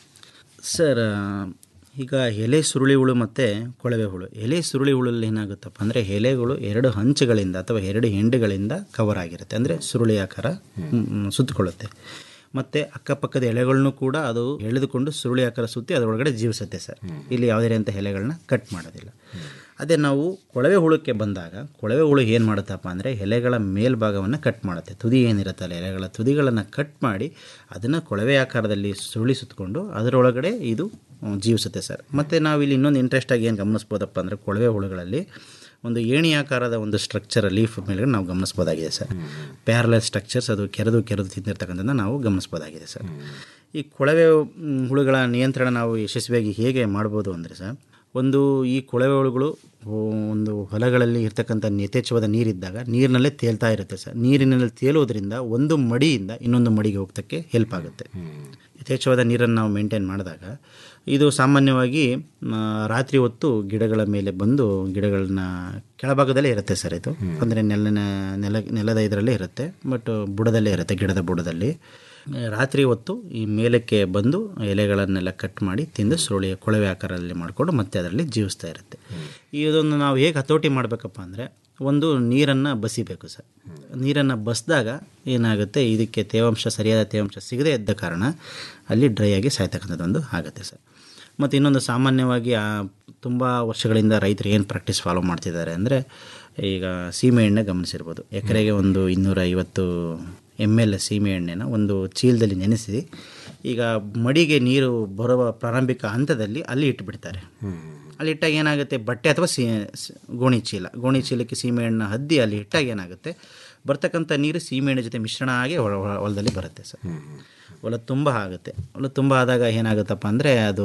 ಸರ್ ಆ, ಈಗ ಎಲೆ ಸುರುಳಿ ಹುಳು ಮತ್ತು ಕೊಳವೆ ಹುಳು ಎಲೆ ಸುರುಳಿ ಹುಳಲ್ಲಿ ಏನಾಗುತ್ತಪ್ಪ ಅಂದರೆ ಎಲೆಗಳು ಎರಡು ಹಂಚುಗಳಿಂದ ಅಥವಾ ಎರಡು ಹೆಂಡುಗಳಿಂದ ಕವರ್ ಆಗಿರುತ್ತೆ ಅಂದರೆ ಸುರುಳಿ ಆಕಾರ ಮ್, ಸುತ್ತಕೊಳ್ಳುತ್ತೆ ಮತ್ತು ಅಕ್ಕಪಕ್ಕದ ಎಲೆಗಳನ್ನು ಕೂಡ ಅದು ಎಳೆದುಕೊಂಡು ಸುರುಳಿ ಆಕಾರ ಸುತ್ತಿ ಅದರೊಳಗಡೆ ಜೀವಿಸುತ್ತೆ ಸರ್ ಇಲ್ಲಿ ಯಾವುದೇ ರೀತಿಯ ಎಲೆಗಳನ್ನ ಕಟ್ ಮಾಡೋದಿಲ್ಲ ಅದೇ ನಾವು ಕೊಳವೆ ಹುಳಕ್ಕೆ ಬಂದಾಗ ಕೊಳವೆ ಹುಳು ಏನು ಮಾಡುತ್ತಪ್ಪ ಅಂದರೆ ಎಲೆಗಳ ಮೇಲ್ಭಾಗವನ್ನು ಕಟ್ ಮಾಡುತ್ತೆ ತುದಿ ಏನಿರುತ್ತಲ್ಲ ಎಲೆಗಳ ತುದಿಗಳನ್ನು ಕಟ್ ಮಾಡಿ ಅದನ್ನು ಕೊಳವೆ ಆಕಾರದಲ್ಲಿ ಸುರುಳಿ ಸುತ್ತಕೊಂಡು ಅದರೊಳಗಡೆ ಇದು ಹ್ಮ್, ಜೀವಿಸುತ್ತೆ ಸರ್ ಮತ್ತು ನಾವು ಇಲ್ಲಿ ಇನ್ನೊಂದು ಇಂಟ್ರೆಸ್ಟಾಗಿ ಏನು ಗಮನಿಸ್ಬೋದಪ್ಪ ಅಂದರೆ ಕೊಳವೆ ಹುಳುಗಳಲ್ಲಿ ಒಂದು ಏಣಿ ಆಕಾರದ ಒಂದು ಸ್ಟ್ರಕ್ಚರ್ ಲೀಫ್ ಮೇಲೆ ನಾವು ಗಮನಿಸ್ಬೋದಾಗಿದೆ ಸರ್ ಪ್ಯಾರಲಲ್ ಸ್ಟ್ರಕ್ಚರ್ಸ್ ಅದು ಕೆರೆದು ಕೆರೆದು ತಿಂದಿರ್ತಕ್ಕಂಥದ್ದನ್ನ ನಾವು ಗಮನಿಸ್ಬೋದಾಗಿದೆ ಸರ್ ಈ ಕೊಳವೆ ಮ್, ಹುಳುಗಳ ನಿಯಂತ್ರಣ ನಾವು ಯಶಸ್ವಿಯಾಗಿ ಹೇಗೆ ಮಾಡ್ಬೋದು ಅಂದರೆ ಸರ್ ಒಂದು ಈ ಕೊಳವೆ ಹುಳುಗಳು ಒಂದು ಹೊಲಗಳಲ್ಲಿ ಇರ್ತಕ್ಕಂಥ ಯಥೇಚ್ಛವಾದ ನೀರಿದ್ದಾಗ ನೀರಿನಲ್ಲೇ ತೇಲ್ತಾ ಇರುತ್ತೆ ಸರ್ ನೀರಿನಲ್ಲಿ ತೇಲೋದ್ರಿಂದ ಒಂದು ಮಡಿಯಿಂದ ಇನ್ನೊಂದು ಮಡಿಗೆ ಹೋಗ್ತಕ್ಕೆ ಹೆಲ್ಪ್ ಆಗುತ್ತೆ ಯಥೇಚ್ಛವಾದ ನೀರನ್ನು ನಾವು ಮೇಂಟೈನ್ ಮಾಡಿದಾಗ ಇದು ಸಾಮಾನ್ಯವಾಗಿ ಆ, ರಾತ್ರಿ ಹೊತ್ತು ಗಿಡಗಳ ಮೇಲೆ ಬಂದು ಗಿಡಗಳನ್ನ ಕೆಳಭಾಗದಲ್ಲೇ ಇರುತ್ತೆ ಸರ್ ಇದು ಅಂದರೆ ನೆಲನ ನೆಲ ನೆಲದ ಇದರಲ್ಲೇ ಇರುತ್ತೆ ಬಟ್ ಬುಡದಲ್ಲೇ ಇರುತ್ತೆ ಗಿಡದ ಬುಡದಲ್ಲಿ ಆ, ರಾತ್ರಿ ಹೊತ್ತು ಈ ಮೇಲಕ್ಕೆ ಬಂದು ಎಲೆಗಳನ್ನೆಲ್ಲ ಕಟ್ ಮಾಡಿ ತಿಂದು ಸುರುಳಿಯ ಕೊಳವೆ ಆಕಾರದಲ್ಲಿ ಮಾಡಿಕೊಂಡು ಮತ್ತೆ ಅದರಲ್ಲಿ ಜೀವಿಸ್ತಾ ಇರುತ್ತೆ ಇದನ್ನು ನಾವು ಹೇಗೆ ಹತೋಟಿ ಮಾಡಬೇಕಪ್ಪ ಅಂದರೆ ಒಂದು ನೀರನ್ನು ಬಸಿಬೇಕು ಸರ್ ನೀರನ್ನು ಬಸಿದಾಗ ಏನಾಗುತ್ತೆ ಇದಕ್ಕೆ ತೇವಾಂಶ ಸರಿಯಾದ ತೇವಾಂಶ ಸಿಗದೇ ಇದ್ದ ಕಾರಣ ಅಲ್ಲಿ ಡ್ರೈ ಆಗಿ ಸಾಯ್ತಕ್ಕಂಥದ್ದೊಂದು ಆಗುತ್ತೆ ಸರ್ ಮತ್ತು ಇನ್ನೊಂದು ಸಾಮಾನ್ಯವಾಗಿ ಆ ತುಂಬ ವರ್ಷಗಳಿಂದ ರೈತರು ಏನು ಪ್ರಾಕ್ಟೀಸ್ ಫಾಲೋ ಮಾಡ್ತಿದ್ದಾರೆ ಅಂದರೆ ಈಗ ಸೀಮೆ ಎಣ್ಣೆ ಗಮನಿಸಿರ್ಬೋದು ಎಕರೆಗೆ ಒಂದು ಇನ್ನೂರ ಐವತ್ತು ಎಮ್ ಎಲ್ ಸೀಮೆ ಎಣ್ಣೆನ ಒಂದು ಚೀಲದಲ್ಲಿ ನೆನೆಸಿ ಈಗ ಮಡಿಗೆ ನೀರು ಬರುವ ಪ್ರಾರಂಭಿಕ ಹಂತದಲ್ಲಿ ಅಲ್ಲಿ ಇಟ್ಟುಬಿಡ್ತಾರೆ ಅಲ್ಲಿ ಇಟ್ಟಾಗ ಏನಾಗುತ್ತೆ ಬಟ್ಟೆ ಅಥವಾ ಸೀ ಸ್- ಗೋಣಿ ಚೀಲ ಗೋಣಿ ಚೀಲಕ್ಕೆ ಸೀಮೆ ಎಣ್ಣೆ ಹದ್ದಿ ಅಲ್ಲಿ ಇಟ್ಟಾಗ ಏನಾಗುತ್ತೆ ಬರ್ತಕ್ಕಂಥ ನೀರು ಸೀಮೆ ಎಣ್ಣೆ ಜೊತೆ ಮಿಶ್ರಣ ಆಗಿ ಹೊಲ- ಹೊಲ- ಹೊಲದಲ್ಲಿ ಬರುತ್ತೆ ಸರ್ ಹೊಲ ತುಂಬ ಆಗುತ್ತೆ ಹೊಲ ತುಂಬ ಆದಾಗ ಏನಾಗುತ್ತಪ್ಪ ಅಂದರೆ ಅದು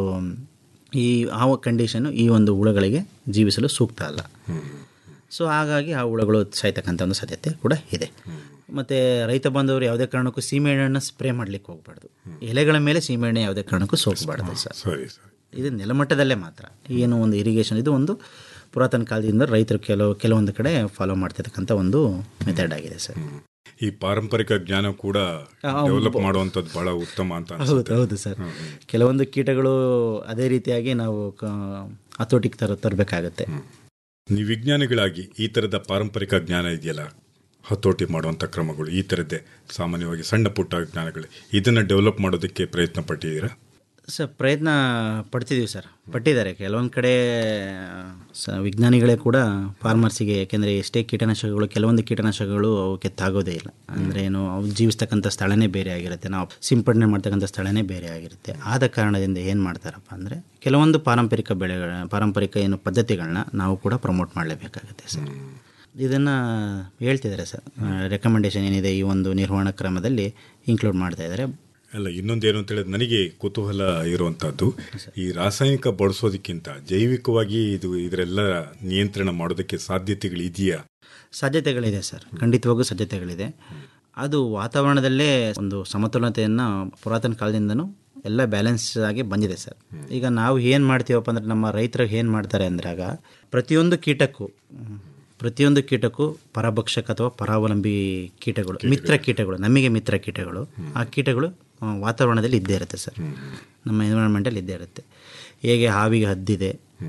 ಈ ಆ ಕಂಡೀಷನ್ನು ಈ ಒಂದು ಹುಳುಗಳಿಗೆ ಜೀವಿಸಲು ಸೂಕ್ತ ಅಲ್ಲ ಸೊ ಹಾಗಾಗಿ ಆ ಹುಳುಗಳು ಸಾಯ್ತಕ್ಕಂಥ ಒಂದು ಸಾಧ್ಯತೆ ಕೂಡ ಇದೆ ಮತ್ತು ರೈತ ಬಾಂಧವರು ಯಾವುದೇ ಕಾರಣಕ್ಕೂ ಸೀಮೆಎಣ್ಣೆಯನ್ನು ಸ್ಪ್ರೇ ಮಾಡಲಿಕ್ಕೆ ಹೋಗಬಾರ್ದು ಎಲೆಗಳ ಮೇಲೆ ಸೀಮೆಎಣ್ಣೆ ಯಾವುದೇ ಕಾರಣಕ್ಕೂ ಸೋಕಬಾರ್ದು ಸರ್ ಸರಿ ಸರಿ ಇದು ನೆಲಮಟ್ಟದಲ್ಲೇ ಮಾತ್ರ ಏನು ಒಂದು ಇರಿಗೇಷನ್ ಇದು ಒಂದು ಪುರಾತನ ಕಾಲದಿಂದ ರೈತರು ಕೆಲವು ಕೆಲವೊಂದು ಕಡೆ ಫಾಲೋ ಮಾಡ್ತಿರ್ತಕ್ಕಂಥ ಒಂದು ಮೆಥಡ್ ಆಗಿದೆ ಸರ್ ಈ ಪಾರಂಪರಿಕ ಜ್ಞಾನ ಕೂಡ ಡೆವಲಪ್ ಮಾಡುವಂಥದ್ದು ಬಹಳ ಉತ್ತಮ ಅಂತ ಹೌದು ಅನ್ಸುತ್ತೆ ಹೌದು ಸರ್ ಕೆಲವೊಂದು ಕೀಟಗಳು ಅದೇ ರೀತಿಯಾಗಿ ನಾವು ಕ- ಹತೋಟಿಗೆ ತರ ತರಬೇಕಾಗತ್ತೆ ನೀವು ವಿಜ್ಞಾನಿಗಳಾಗಿ ಈ ಥರದ ಪಾರಂಪರಿಕ ಜ್ಞಾನ ಇದೆಯಲ್ಲ ಹತೋಟಿ ಮಾಡುವಂಥ ಕ್ರಮಗಳು ಈ ಥರದ್ದೇ ಸಾಮಾನ್ಯವಾಗಿ ಸಣ್ಣ ಪುಟ್ಟ ಜ್ಞಾನಗಳು ಇದನ್ನು ಡೆವಲಪ್ ಮಾಡೋದಕ್ಕೆ ಪ್ರಯತ್ನ ಪಟ್ಟಿದ್ದೀರಾ ಸರ್ ಪ್ರಯತ್ನ ಪಡ್ತಿದ್ದೀವಿ ಸರ್ ಪಟ್ಟಿದ್ದಾರೆ ಕೆಲವೊಂದು ಕಡೆ ಸ ವಿಜ್ಞಾನಿಗಳೇ ಕೂಡ ಫಾರ್ಮರ್ಸಿಗೆ ಯಾಕೆಂದರೆ ಎಷ್ಟೇ ಕೀಟನಾಶಕಗಳು ಕೆಲವೊಂದು ಕೀಟನಾಶಕಗಳು ಅವಕ್ಕೆ ತಾಗೋದೇ ಇಲ್ಲ ಅಂದರೆ ಏನು ಅವು ಜೀವಿಸ್ತಕ್ಕಂಥ ಸ್ಥಳನೇ ಬೇರೆ ಆಗಿರುತ್ತೆ ನಾವು ಸಿಂಪಡಣೆ ಮಾಡ್ತಕ್ಕಂಥ ಸ್ಥಳನೇ ಬೇರೆ ಆಗಿರುತ್ತೆ ಆದ ಕಾರಣದಿಂದ ಏನು ಮಾಡ್ತಾರಪ್ಪ ಅಂದರೆ ಕೆಲವೊಂದು ಪಾರಂಪರಿಕ ಬೆಳೆಗಳ ಪಾರಂಪರಿಕ ಏನು ಪದ್ಧತಿಗಳನ್ನ ನಾವು ಕೂಡ ಪ್ರಮೋಟ್ ಮಾಡಲೇಬೇಕಾಗುತ್ತೆ ಸರ್ ಇದನ್ನು ಹೇಳ್ತಿದ್ದಾರೆ ಸರ್ ರೆಕಮೆಂಡೇಶನ್ ಏನಿದೆ ಈ ಒಂದು ನಿರ್ವಹಣಾ ಕ್ರಮದಲ್ಲಿ ಇನ್ಕ್ಲೂಡ್ ಮಾಡ್ತಾ ಇದ್ದಾರೆ ಅಲ್ಲ ಇನ್ನೊಂದೇನು ಅಂತ ಹೇಳಿದ್ರೆ ನನಗೆ ಕುತೂಹಲ ಇರುವಂತಹದ್ದು ಈ ರಾಸಾಯನಿಕ ಬಳಸೋದಕ್ಕಿಂತ ಜೈವಿಕವಾಗಿ ಇದು ಇದರೆಲ್ಲ ನಿಯಂತ್ರಣ ಮಾಡೋದಕ್ಕೆ ಸಾಧ್ಯತೆಗಳು ಇದೆಯಾ ಸಾಧ್ಯತೆಗಳಿದೆ ಸರ್ ಖಂಡಿತವಾಗೂ ಸಾಧ್ಯತೆಗಳಿದೆ ಅದು ವಾತಾವರಣದಲ್ಲೇ ಒಂದು ಸಮತೋಲನತೆಯನ್ನು ಪುರಾತನ ಕಾಲದಿಂದನೂ ಎಲ್ಲ ಬ್ಯಾಲೆನ್ಸ್ ಆಗಿ ಬಂದಿದೆ ಸರ್ ಈಗ ನಾವು ಏನು ಮಾಡ್ತೀವಪ್ಪ ಅಂದರೆ ನಮ್ಮ ರೈತರು ಏನು ಮಾಡ್ತಾರೆ ಅಂದ್ರಾಗ ಪ್ರತಿಯೊಂದು ಕೀಟಕ್ಕೂ ಹ್ಮ್, ಪ್ರತಿಯೊಂದು ಕೀಟಕ್ಕೂ ಪರಭಕ್ಷಕ ಅಥವಾ ಪರಾವಲಂಬಿ ಕೀಟಗಳು ಮಿತ್ರ ಕೀಟಗಳು ನಮಗೆ ಮಿತ್ರ ಕೀಟಗಳು ಆ ಕೀಟಗಳು ಆ, ವಾತಾವರಣದಲ್ಲಿ ಇದ್ದೇ ಇರುತ್ತೆ ಸರ್ ನಮ್ಮ ಎನ್ವಿರಾನ್ಮೆಂಟಲ್ಲಿ ಇದ್ದೇ ಇರುತ್ತೆ ಹೇಗೆ ಹಾವಿಗೆ ಹದ್ದಿದೆ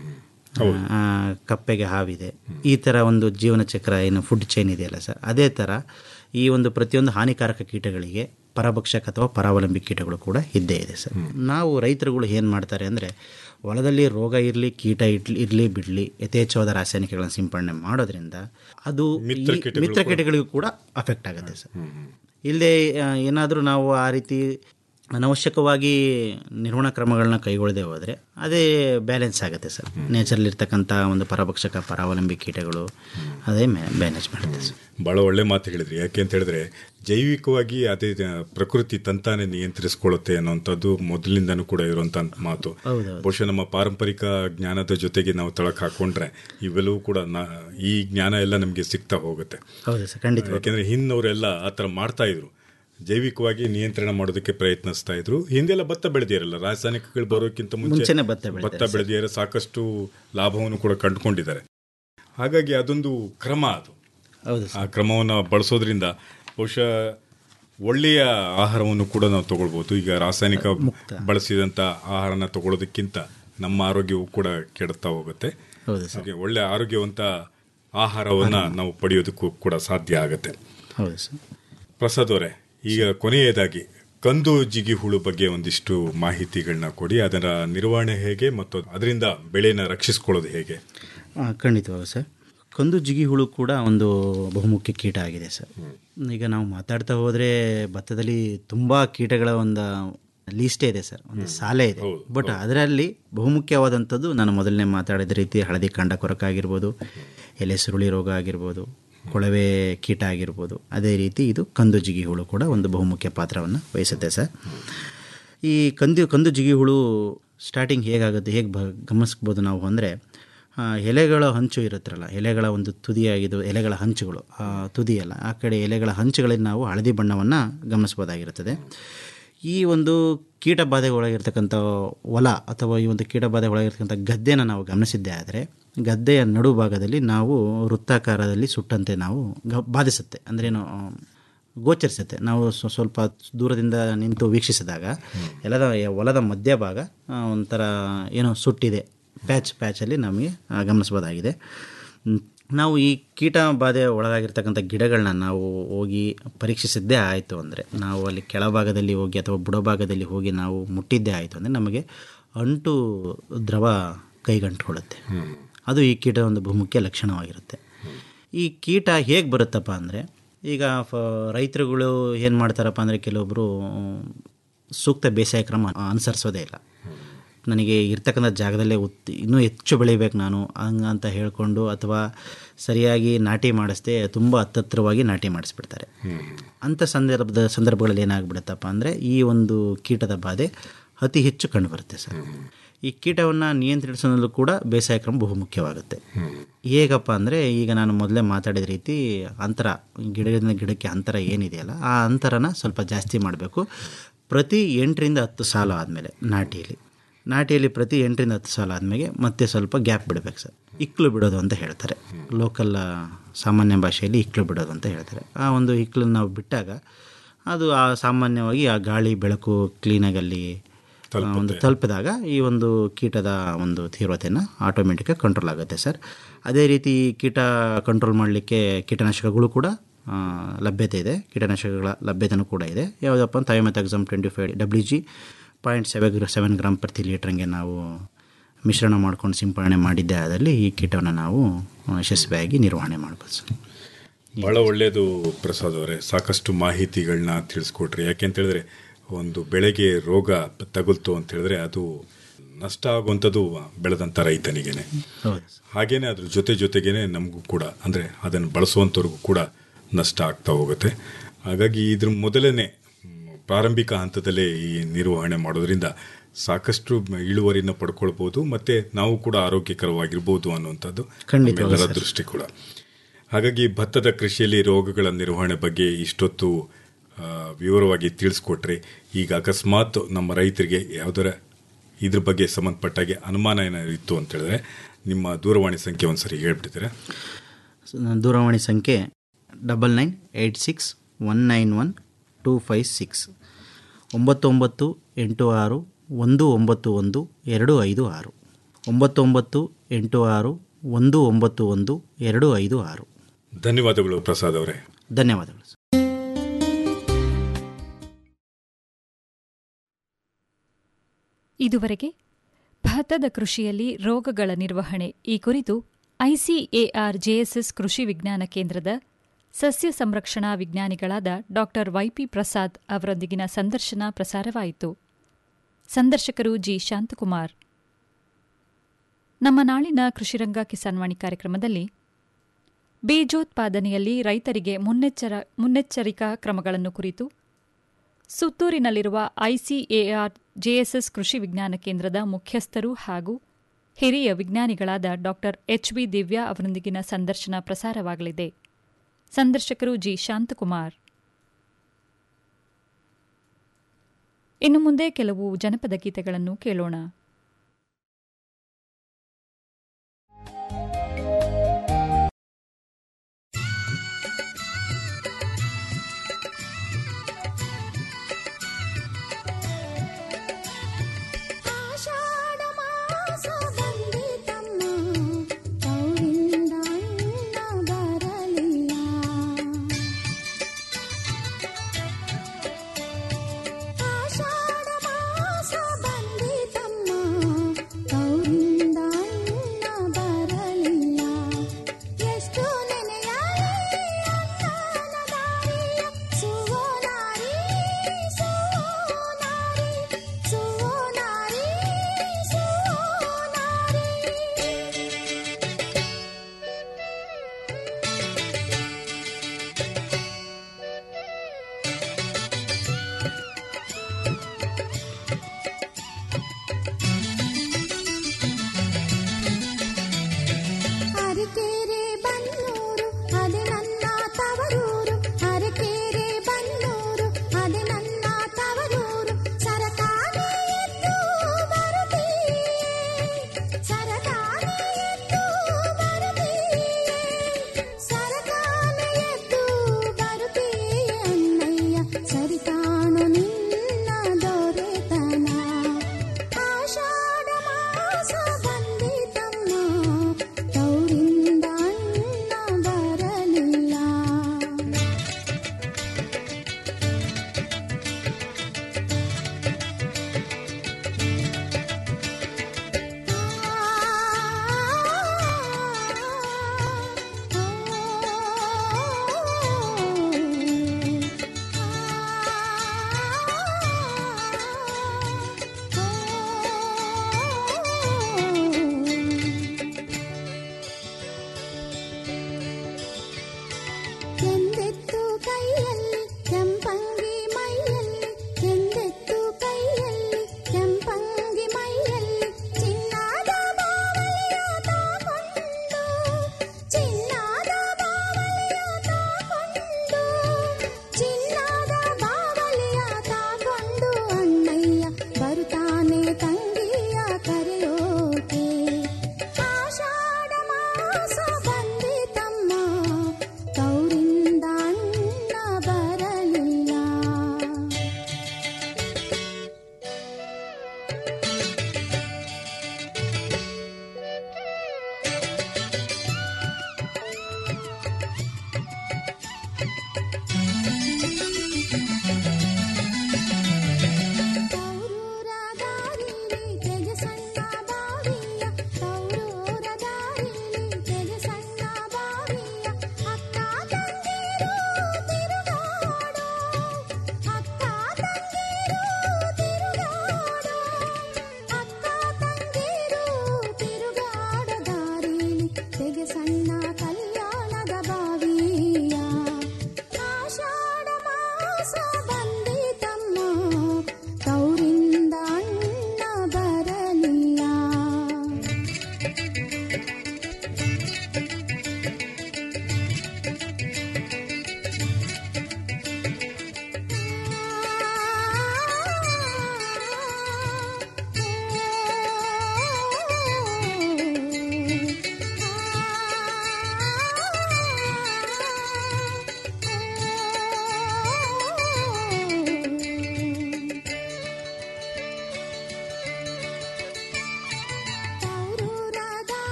ಆ, ಕಪ್ಪೆಗೆ ಹಾವಿದೆ ಈ ಥರ ಒಂದು ಜೀವನ ಚಕ್ರ ಏನು ಫುಡ್ ಚೈನ್ ಇದೆಯಲ್ಲ ಸರ್ ಅದೇ ಥರ ಈ ಒಂದು ಪ್ರತಿಯೊಂದು ಹಾನಿಕಾರಕ ಕೀಟಗಳಿಗೆ ಪರಭಕ್ಷಕ ಅಥವಾ ಪರಾವಲಂಬಿ ಕೀಟಗಳು ಕೂಡ ಇದ್ದೇ ಇದೆ ಸರ್ ನಾವು ರೈತರುಗಳು ಏನು ಮಾಡ್ತಾರೆ ಅಂದರೆ ಹೊಲದಲ್ಲಿ ರೋಗ ಇರಲಿ ಕೀಟ ಇಡ್ಲಿ ಇರಲಿ ಬಿಡಲಿ ಯಥೇಚ್ಛವಾದ ರಾಸಾಯನಿಕಗಳನ್ನು ಸಿಂಪಡಣೆ ಮಾಡೋದ್ರಿಂದ ಅದು ಮಿತ್ರ ಈ ಕೀಟಗಳು ಮಿತ್ರ ಕೂಡ- ಕೀಟಗಳಿಗೂ ಕೂಡ ಅಫೆಕ್ಟ್ ಆಗುತ್ತೆ ಸರ್ ಇಲ್ಲದೆ ಏನಾದರೂ ನಾವು ಆ ರೀತಿ ಅನವಶ್ಯಕವಾಗಿ ನಿರ್ವಹಣಾ ಕ್ರಮಗಳನ್ನ ಕೈಗೊಳ್ಳದೆ ಹೋದರೆ ಅದೇ ಬ್ಯಾಲೆನ್ಸ್ ಆಗುತ್ತೆ ಸರ್ ನೇಚರಲ್ಲಿ ಇರ್ತಕ್ಕಂಥ ಒಂದು ಪರಭಕ್ಷಕ ಪರಾವಲಂಬಿ ಕೀಟಗಳು ಅದೇ ಮ್ಯಾನೇಜ್ ಮಾಡುತ್ತೆ ಸರ್ ಬಹಳ ಒಳ್ಳೆ ಮಾತು ಹೇಳಿದ್ರಿ ಯಾಕೆ ಅಂತ ಹೇಳಿದ್ರೆ ಜೈವಿಕವಾಗಿ ಅದೇ ಆ, ಪ್ರಕೃತಿ ತಂತಾನೆ ನಿಯಂತ್ರಿಸಿಕೊಳ್ಳುತ್ತೆ ಅನ್ನೋಂಥದ್ದು ಮೊದಲಿಂದನೂ ಕೂಡ ಇರುವಂತ ಮಾತು ಹೌದೌದು. ಬಹುಶಃ ನಮ್ಮ ಪಾರಂಪರಿಕ ಜ್ಞಾನದ ಜೊತೆಗೆ ನಾವು ತಳಕ್ ಹಾಕೊಂಡ್ರೆ ಇವೆಲ್ಲವೂ ಕೂಡ ನಾ- ಈ ಜ್ಞಾನ ಎಲ್ಲ ನಮಗೆ ಸಿಗ್ತಾ ಹೋಗುತ್ತೆ ಹೌದು ಸರ್ ಖಂಡಿತ ಯಾಕೆಂದ್ರೆ ಹಿಂದವರೆಲ್ಲ ಆ ಥರ ಮಾಡ್ತಾ ಇದ್ರು ಜೈವಿಕವಾಗಿ ನಿಯಂತ್ರಣ ಮಾಡೋದಕ್ಕೆ ಪ್ರಯತ್ನಿಸ್ತಾ ಇದ್ರು ಹಿಂದೆಲ್ಲ ಭತ್ತ ಬೆಳೆದಿರಲ್ಲ ರಾಸಾಯನಿಕಗಳು ಬರೋಕ್ಕಿಂತ ಮುಂಚೆನೇ ಭತ್ತ ಮುಂಚೆ ಬೆಳೀತಾರೆ ಭತ್ತ ಬೆಳೆದಿದ್ದಾರೆ ಸಾಕಷ್ಟು ಲಾಭವನ್ನು ಕೂಡ ಕಂಡುಕೊಂಡಿದ್ದಾರೆ ಹಾಗಾಗಿ ಅದೊಂದು ಕ್ರಮ ಅದು ಹೌದು ಆ ಕ್ರಮವನ್ನು ಬಳಸೋದ್ರಿಂದ ಬಹುಶಃ ಒಳ್ಳೆಯ ಆಹಾರವನ್ನು ಕೂಡ ನಾವು ತಗೊಳ್ಬೋದು ಈಗ ರಾಸಾಯನಿಕ ಬಳಸಿದಂಥ ಆಹಾರನ ತಗೊಳ್ಳೋದಕ್ಕಿಂತ ನಮ್ಮ ಆರೋಗ್ಯವು ಕೂಡ ಕೆಡುತ್ತಾ ಹೋಗುತ್ತೆ ಹೌದು ಸರ್ ಹಾಗೆ ಒಳ್ಳೆ ಆರೋಗ್ಯವಂತ ಆಹಾರವನ್ನು ನಾವು ಪಡೆಯೋದಕ್ಕೂ ಕೂಡ ಸಾಧ್ಯ ಆಗುತ್ತೆ ಹೌದು ಸರ್ ಪ್ರಸಾದ್ ಅವರೇ ಈಗ ಕೊನೆಯದಾಗಿ ಕಂದು ಜಿಗಿ ಹುಳು ಬಗ್ಗೆ ಒಂದಿಷ್ಟು ಮಾಹಿತಿಗಳನ್ನ ಕೊಡಿ ಅದರ ನಿರ್ವಹಣೆ ಹೇಗೆ ಮತ್ತು ಅದರಿಂದ ಬೆಳೆನ ರಕ್ಷಿಸ್ಕೊಳ್ಳೋದು ಹೇಗೆ ಆ, ಖಂಡಿತವಾಗಿ ಸರ್ ಕಂದು ಜಿಗಿ ಹುಳು ಕೂಡ ಒಂದು ಬಹುಮುಖ್ಯ ಕೀಟ ಆಗಿದೆ ಸರ್ ಈಗ ನಾವು ಮಾತಾಡ್ತಾ ಹೋದರೆ ಭತ್ತದಲ್ಲಿ ತುಂಬ ಕೀಟಗಳ ಒಂದು ಲೀಸ್ಟೇ ಇದೆ ಸರ್ ಒಂದು ಸಾಲೆ ಇದೆ ಬಟ್ ಅದರಲ್ಲಿ ಬಹುಮುಖ್ಯವಾದಂಥದ್ದು ನಾನು ಮೊದಲನೇ ಮಾತಾಡಿದ ರೀತಿ ಹಳದಿ ಕಾಂಡ ಕೊರಕ ಆಗಿರ್ಬೋದು ಎಲೆ ಸುರುಳಿ ರೋಗ ಆಗಿರ್ಬೋದು ಕೊಳವೆ ಕೀಟ ಆಗಿರ್ಬೋದು ಅದೇ ರೀತಿ ಇದು ಕಂದು ಜಿಗಿ ಹುಳು ಕೂಡ ಒಂದು ಬಹುಮುಖ್ಯ ಪಾತ್ರವನ್ನು ವಹಿಸುತ್ತೆ ಸರ್ ಈ ಕಂದು ಕಂದು ಜಿಗಿ ಹುಳು ಸ್ಟಾರ್ಟಿಂಗ್ ಹೇಗಾಗುತ್ತೆ ಹೇಗೆ ಬ ಗಮನಿಸ್ಬೋದು ನಾವು ಅಂದರೆ ಎಲೆಗಳ ಹಂಚು ಇರುತ್ತಲ್ಲ ಎಲೆಗಳ ಒಂದು ತುದಿಯಾಗಿದ್ದು ಎಲೆಗಳ ಹಂಚುಗಳು ಆ ತುದಿಯಲ್ಲ ಆ ಕಡೆ ಎಲೆಗಳ ಹಂಚುಗಳಲ್ಲಿ ನಾವು ಹಳದಿ ಬಣ್ಣವನ್ನು ಗಮನಿಸ್ಬೋದಾಗಿರುತ್ತದೆ ಈ ಒಂದು ಕೀಟ ಬಾಧೆಗೆ ಒಳಗಿರ್ತಕ್ಕಂಥ ಹೊಲ ಅಥವಾ ಈ ಒಂದು ಕೀಟ ಬಾಧೆಗೆ ಒಳಗಿರ್ತಕ್ಕಂಥ ಗದ್ದೆನ ನಾವು ಗಮನಿಸಿದ್ದೇ ಆದರೆ ಗದ್ದೆಯ ನಡು ಭಾಗದಲ್ಲಿ ನಾವು ವೃತ್ತಾಕಾರದಲ್ಲಿ ಸುಟ್ಟಂತೆ ನಾವು ಗ ಬಾಧಿಸುತ್ತೆ ಅಂದ್ರೇನು ಆ, ಗೋಚರಿಸುತ್ತೆ ನಾವು ಸ್ವ- ಸ್ವಲ್ಪ ದೂರದಿಂದ ನಿಂತು ವೀಕ್ಷಿಸಿದಾಗ ಎಲ್ಲದ ಹೊಲದ ಮಧ್ಯಭಾಗ ಆ, ಒಂಥರ ಏನೋ ಸುಟ್ಟಿದೆ ಪ್ಯಾಚ್ ಪ್ಯಾಚಲ್ಲಿ ನಮಗೆ ಆ, ಗಮನಿಸ್ಬೋದಾಗಿದೆ ಹ್ಮ್. ನಾವು ಈ ಕೀಟ ಬಾಧೆ ಒಳಗಾಗಿರ್ತಕ್ಕಂಥ ಗಿಡಗಳನ್ನ ನಾವು ಹೋಗಿ ಪರೀಕ್ಷಿಸಿದ್ದೇ ಆಯಿತು ಅಂದರೆ ನಾವು ಅಲ್ಲಿ ಕೆಳಭಾಗದಲ್ಲಿ ಹೋಗಿ ಅಥವಾ ಬುಡಭಾಗದಲ್ಲಿ ಹೋಗಿ ನಾವು ಮುಟ್ಟಿದ್ದೇ ಆಯಿತು ಅಂದರೆ ನಮಗೆ ಅಂಟು ದ್ರವ ಕೈಗಂಟ್ಕೊಳ್ಳುತ್ತೆ ಅದು ಈ ಕೀಟದ ಒಂದು ಬಹುಮುಖ್ಯ ಲಕ್ಷಣವಾಗಿರುತ್ತೆ ಈ ಕೀಟ ಹೇಗೆ ಬರುತ್ತಪ್ಪ ಅಂದರೆ ಈಗ ಫ ರೈತರುಗಳು ಏನು ಮಾಡ್ತಾರಪ್ಪ ಅಂದರೆ ಕೆಲವೊಬ್ಬರು ಸೂಕ್ತ ಬೇಸಾಯ ಕ್ರಮ ಅನುಸರಿಸೋದೇ ಇಲ್ಲ ನನಗೆ ಇರ್ತಕ್ಕಂಥ ಜಾಗದಲ್ಲೇ ಉತ್ ಇನ್ನೂ ಹೆಚ್ಚು ಬೆಳಿಬೇಕು ನಾನು ಹಂಗಂತ ಹೇಳಿಕೊಂಡು ಅಥವಾ ಸರಿಯಾಗಿ ನಾಟಿ ಮಾಡಿಸ್ದೆ ತುಂಬ ಹತ್ತತ್ರವಾಗಿ ನಾಟಿ ಮಾಡಿಸ್ಬಿಡ್ತಾರೆ ಅಂಥ ಸಂದರ್ಭದ ಸಂದರ್ಭಗಳಲ್ಲಿ ಏನಾಗ್ಬಿಡುತ್ತಪ್ಪ ಅಂದರೆ ಈ ಒಂದು ಕೀಟದ ಬಾಧೆ ಅತಿ ಹೆಚ್ಚು ಕಂಡುಬರುತ್ತೆ ಸರ್ ಈ ಕೀಟವನ್ನು ನಿಯಂತ್ರಿಸಲು ಕೂಡ ಬೇಸಾಯ ಕ್ರಮ ಬಹುಮುಖ್ಯವಾಗುತ್ತೆ ಹೇಗಪ್ಪ ಅಂದರೆ ಈಗ ನಾನು ಮೊದಲೇ ಮಾತಾಡಿದ ರೀತಿ ಅಂತರ ಗಿಡದಿಂದ ಗಿಡಕ್ಕೆ ಅಂತರ ಏನಿದೆಯಲ್ಲ ಆ ಅಂತರನ ಸ್ವಲ್ಪ ಜಾಸ್ತಿ ಮಾಡಬೇಕು ಪ್ರತಿ ಎಂಟರಿಂದ ಹತ್ತು ಸಾಲು ಆದಮೇಲೆ ನಾಟಿಯಲ್ಲಿ ನಾಟಿಯಲ್ಲಿ ಪ್ರತಿ ಎಂಟರಿಂದ ಹತ್ತು ಸಾಲ ಆದಮೇಲೆ ಮತ್ತೆ ಸ್ವಲ್ಪ ಗ್ಯಾಪ್ ಬಿಡಬೇಕು ಸರ್ ಇಕ್ಲು ಬಿಡೋದು ಅಂತ ಹೇಳ್ತಾರೆ ಲೋಕಲ್ ಸಾಮಾನ್ಯ ಭಾಷೆಯಲ್ಲಿ ಇಕ್ಲು ಬಿಡೋದು ಅಂತ ಹೇಳ್ತಾರೆ ಆ ಒಂದು ಇಕ್ಲನ್ನು ನಾವು ಬಿಟ್ಟಾಗ ಅದು ಆ ಸಾಮಾನ್ಯವಾಗಿ ಆ ಗಾಳಿ ಬೆಳಕು ಕ್ಲೀನಾಗಿ ಅಲ್ಲಿ ಆ, ಒಂದು ತಲುಪಿದಾಗ ಈ ಒಂದು ಕೀಟದ ಒಂದು ತೀವ್ರತೆಯನ್ನು ಆಟೋಮೆಟಿಕಾಗಿ ಕಂಟ್ರೋಲ್ ಆಗುತ್ತೆ ಸರ್ ಅದೇ ರೀತಿ ಈ ಕೀಟ ಕಂಟ್ರೋಲ್ ಮಾಡಲಿಕ್ಕೆ ಕೀಟನಾಶಕಗಳು ಕೂಡ ಆ, ಲಭ್ಯತೆ ಇದೆ ಕೀಟನಾಶಕಗಳ ಲಭ್ಯತೆಯೂ ಕೂಡ ಇದೆ ಯಾವುದಪ್ಪ ಅಂತ thiamethoxam twenty five W G point seven seven gram ಪ್ರತಿ ಲೀಟ್ರಂಗೆ ನಾವು ಮಿಶ್ರಣ ಮಾಡ್ಕೊಂಡು ಸಿಂಪಡಣೆ ಮಾಡಿದ್ದೇ ಆದಲ್ಲಿ ಈ ಕೀಟವನ್ನು ನಾವು ಆ, ಯಶಸ್ವಿಯಾಗಿ ನಿರ್ವಹಣೆ ಮಾಡ್ಬೋದು ಸರ್ ಬಹಳ ಒಳ್ಳೆಯದು ಪ್ರಸಾದ್ ಅವರೇ ಸಾಕಷ್ಟು ಮಾಹಿತಿಗಳನ್ನ ತಿಳಿಸ್ಕೊಟ್ರಿ ಯಾಕೆಂತ ಹೇಳಿದ್ರೆ ಒಂದು ಬೆಳೆಗೆ ರೋಗ ತಗುಲ್ತು ಅಂತ ಹೇಳಿದ್ರೆ ಅದು ನಷ್ಟ ಆಗುವಂಥದ್ದು ಬೆಳೆದಂಥ ರೈತನಿಗೇನೆ ಹೌದು ಹಾಗೇನೆ ಅದ್ರ ಜೊತೆ ಜೊತೆಗೇನೆ ನಮಗೂ ಕೂಡ ಅಂದರೆ ಅದನ್ನು ಬಳಸುವಂಥವ್ರಿಗೂ ಕೂಡ ನಷ್ಟ ಆಗ್ತಾ ಹೋಗುತ್ತೆ ಹಾಗಾಗಿ ಇದ್ರ ಮೊದಲನೇ ಮ್, ಪ್ರಾರಂಭಿಕ ಹಂತದಲ್ಲೇ ಈ ನಿರ್ವಹಣೆ ಮಾಡೋದ್ರಿಂದ ಸಾಕಷ್ಟು ಮ- ಇಳುವರಿನ ಪಡ್ಕೊಳ್ಬೋದು ಮತ್ತೆ ನಾವು ಕೂಡ ಆರೋಗ್ಯಕರವಾಗಿರ್ಬೋದು ಅನ್ನುವಂಥದ್ದು ಖಂಡಿತವಾಗಿ ನಮ್ಮೆಲ್ಲರ ಸರ್. ದೃಷ್ಟಿ ಕೂಡ ಹಾಗಾಗಿ ಭತ್ತದ ಕೃಷಿಯಲ್ಲಿ ರೋಗಗಳ ನಿರ್ವಹಣೆ ಬಗ್ಗೆ ಇಷ್ಟೊತ್ತು ಆ, ವಿವರವಾಗಿ ತಿಳಿಸ್ಕೊಟ್ರಿ ಈಗ ಅಕಸ್ಮಾತ್ ನಮ್ಮ ರೈತರಿಗೆ ಯಾವುದರ ಇದ್ರ ಬಗ್ಗೆ ಸಂಬಂಧಪಟ್ಟಾಗೆ ಅನುಮಾನ ಏನಾದ್ರು ಇತ್ತು ಅಂತ ಹೇಳಿದ್ರೆ ನಿಮ್ಮ ದೂರವಾಣಿ ಸಂಖ್ಯೆ ಒಂದ್ಸರಿ ಹೇಳ್ಬಿಡ್ತೀರಾ ದೂರವಾಣಿ ಸಂಖ್ಯೆ double nine eight six one nine one two five six ಒಂಬತ್ತು ಒಂಬತ್ತು ಎಂಟು ಆರು ಒಂದು ಒಂಬತ್ತು ಒಂದು ಎರಡು ಐದು ಆರು ಒಂಬತ್ತು ಒಂಬತ್ತು ಎಂಟು ಆರು ಒಂದು ಒಂಬತ್ತು ಒಂದು ಎರಡು ಐದು ಆರು ಧನ್ಯವಾದಗಳು ಪ್ರಸಾದ್ ಅವರೇ ಧನ್ಯವಾದಗಳು ಇದುವರೆಗೆ ಭತ್ತದ ಕೃಷಿಯಲ್ಲಿ ರೋಗಗಳ ನಿರ್ವಹಣೆ ಈ ಕುರಿತು ಐಸಿಎಆರ್ ಜೆಎಸ್ಎಸ್ ಕೃಷಿ ವಿಜ್ಞಾನ ಕೇಂದ್ರದ ಸಸ್ಯ ಸಂರಕ್ಷಣಾ ವಿಜ್ಞಾನಿಗಳಾದ ಡಾ ವೈಪಿ ಪ್ರಸಾದ್ ಅವರೊಂದಿಗಿನ ಸಂದರ್ಶನ ಪ್ರಸಾರವಾಯಿತು ಸಂದರ್ಶಕರು ಜಿ ಶಾಂತಕುಮಾರ್ ನಮ್ಮ ನಾಳಿನ ಕೃಷಿರಂಗ ಕಿಸಾನ್ವಾಣಿ ಕಾರ್ಯಕ್ರಮದಲ್ಲಿ ಬೀಜೋತ್ಪಾದನೆಯಲ್ಲಿ ರೈತರಿಗೆ ಮುನ್ನೆಚ್ಚರ ಮುನ್ನೆಚ್ಚರಿಕಾ ಕ್ರಮಗಳನ್ನು ಕುರಿತು ಸುತ್ತೂರಿನಲ್ಲಿರುವ ಐಸಿಎಆರ್ ಜೆಎಸ್ಎಸ್ ಕೃಷಿ ವಿಜ್ಞಾನ ಕೇಂದ್ರದ ಮುಖ್ಯಸ್ಥರು ಹಾಗೂ ಹಿರಿಯ ವಿಜ್ಞಾನಿಗಳಾದ ಡಾ ಎಚ್ಬಿ ದಿವ್ಯಾ ಅವರೊಂದಿಗಿನ ಸಂದರ್ಶನ ಪ್ರಸಾರವಾಗಲಿದೆ ಸಂದರ್ಶಕರು ಜಿ ಶಾಂತಕುಮಾರ್ ಇನ್ನು ಮುಂದೆ ಕೆಲವು ಜನಪದ ಗೀತೆಗಳನ್ನು ಕೇಳೋಣ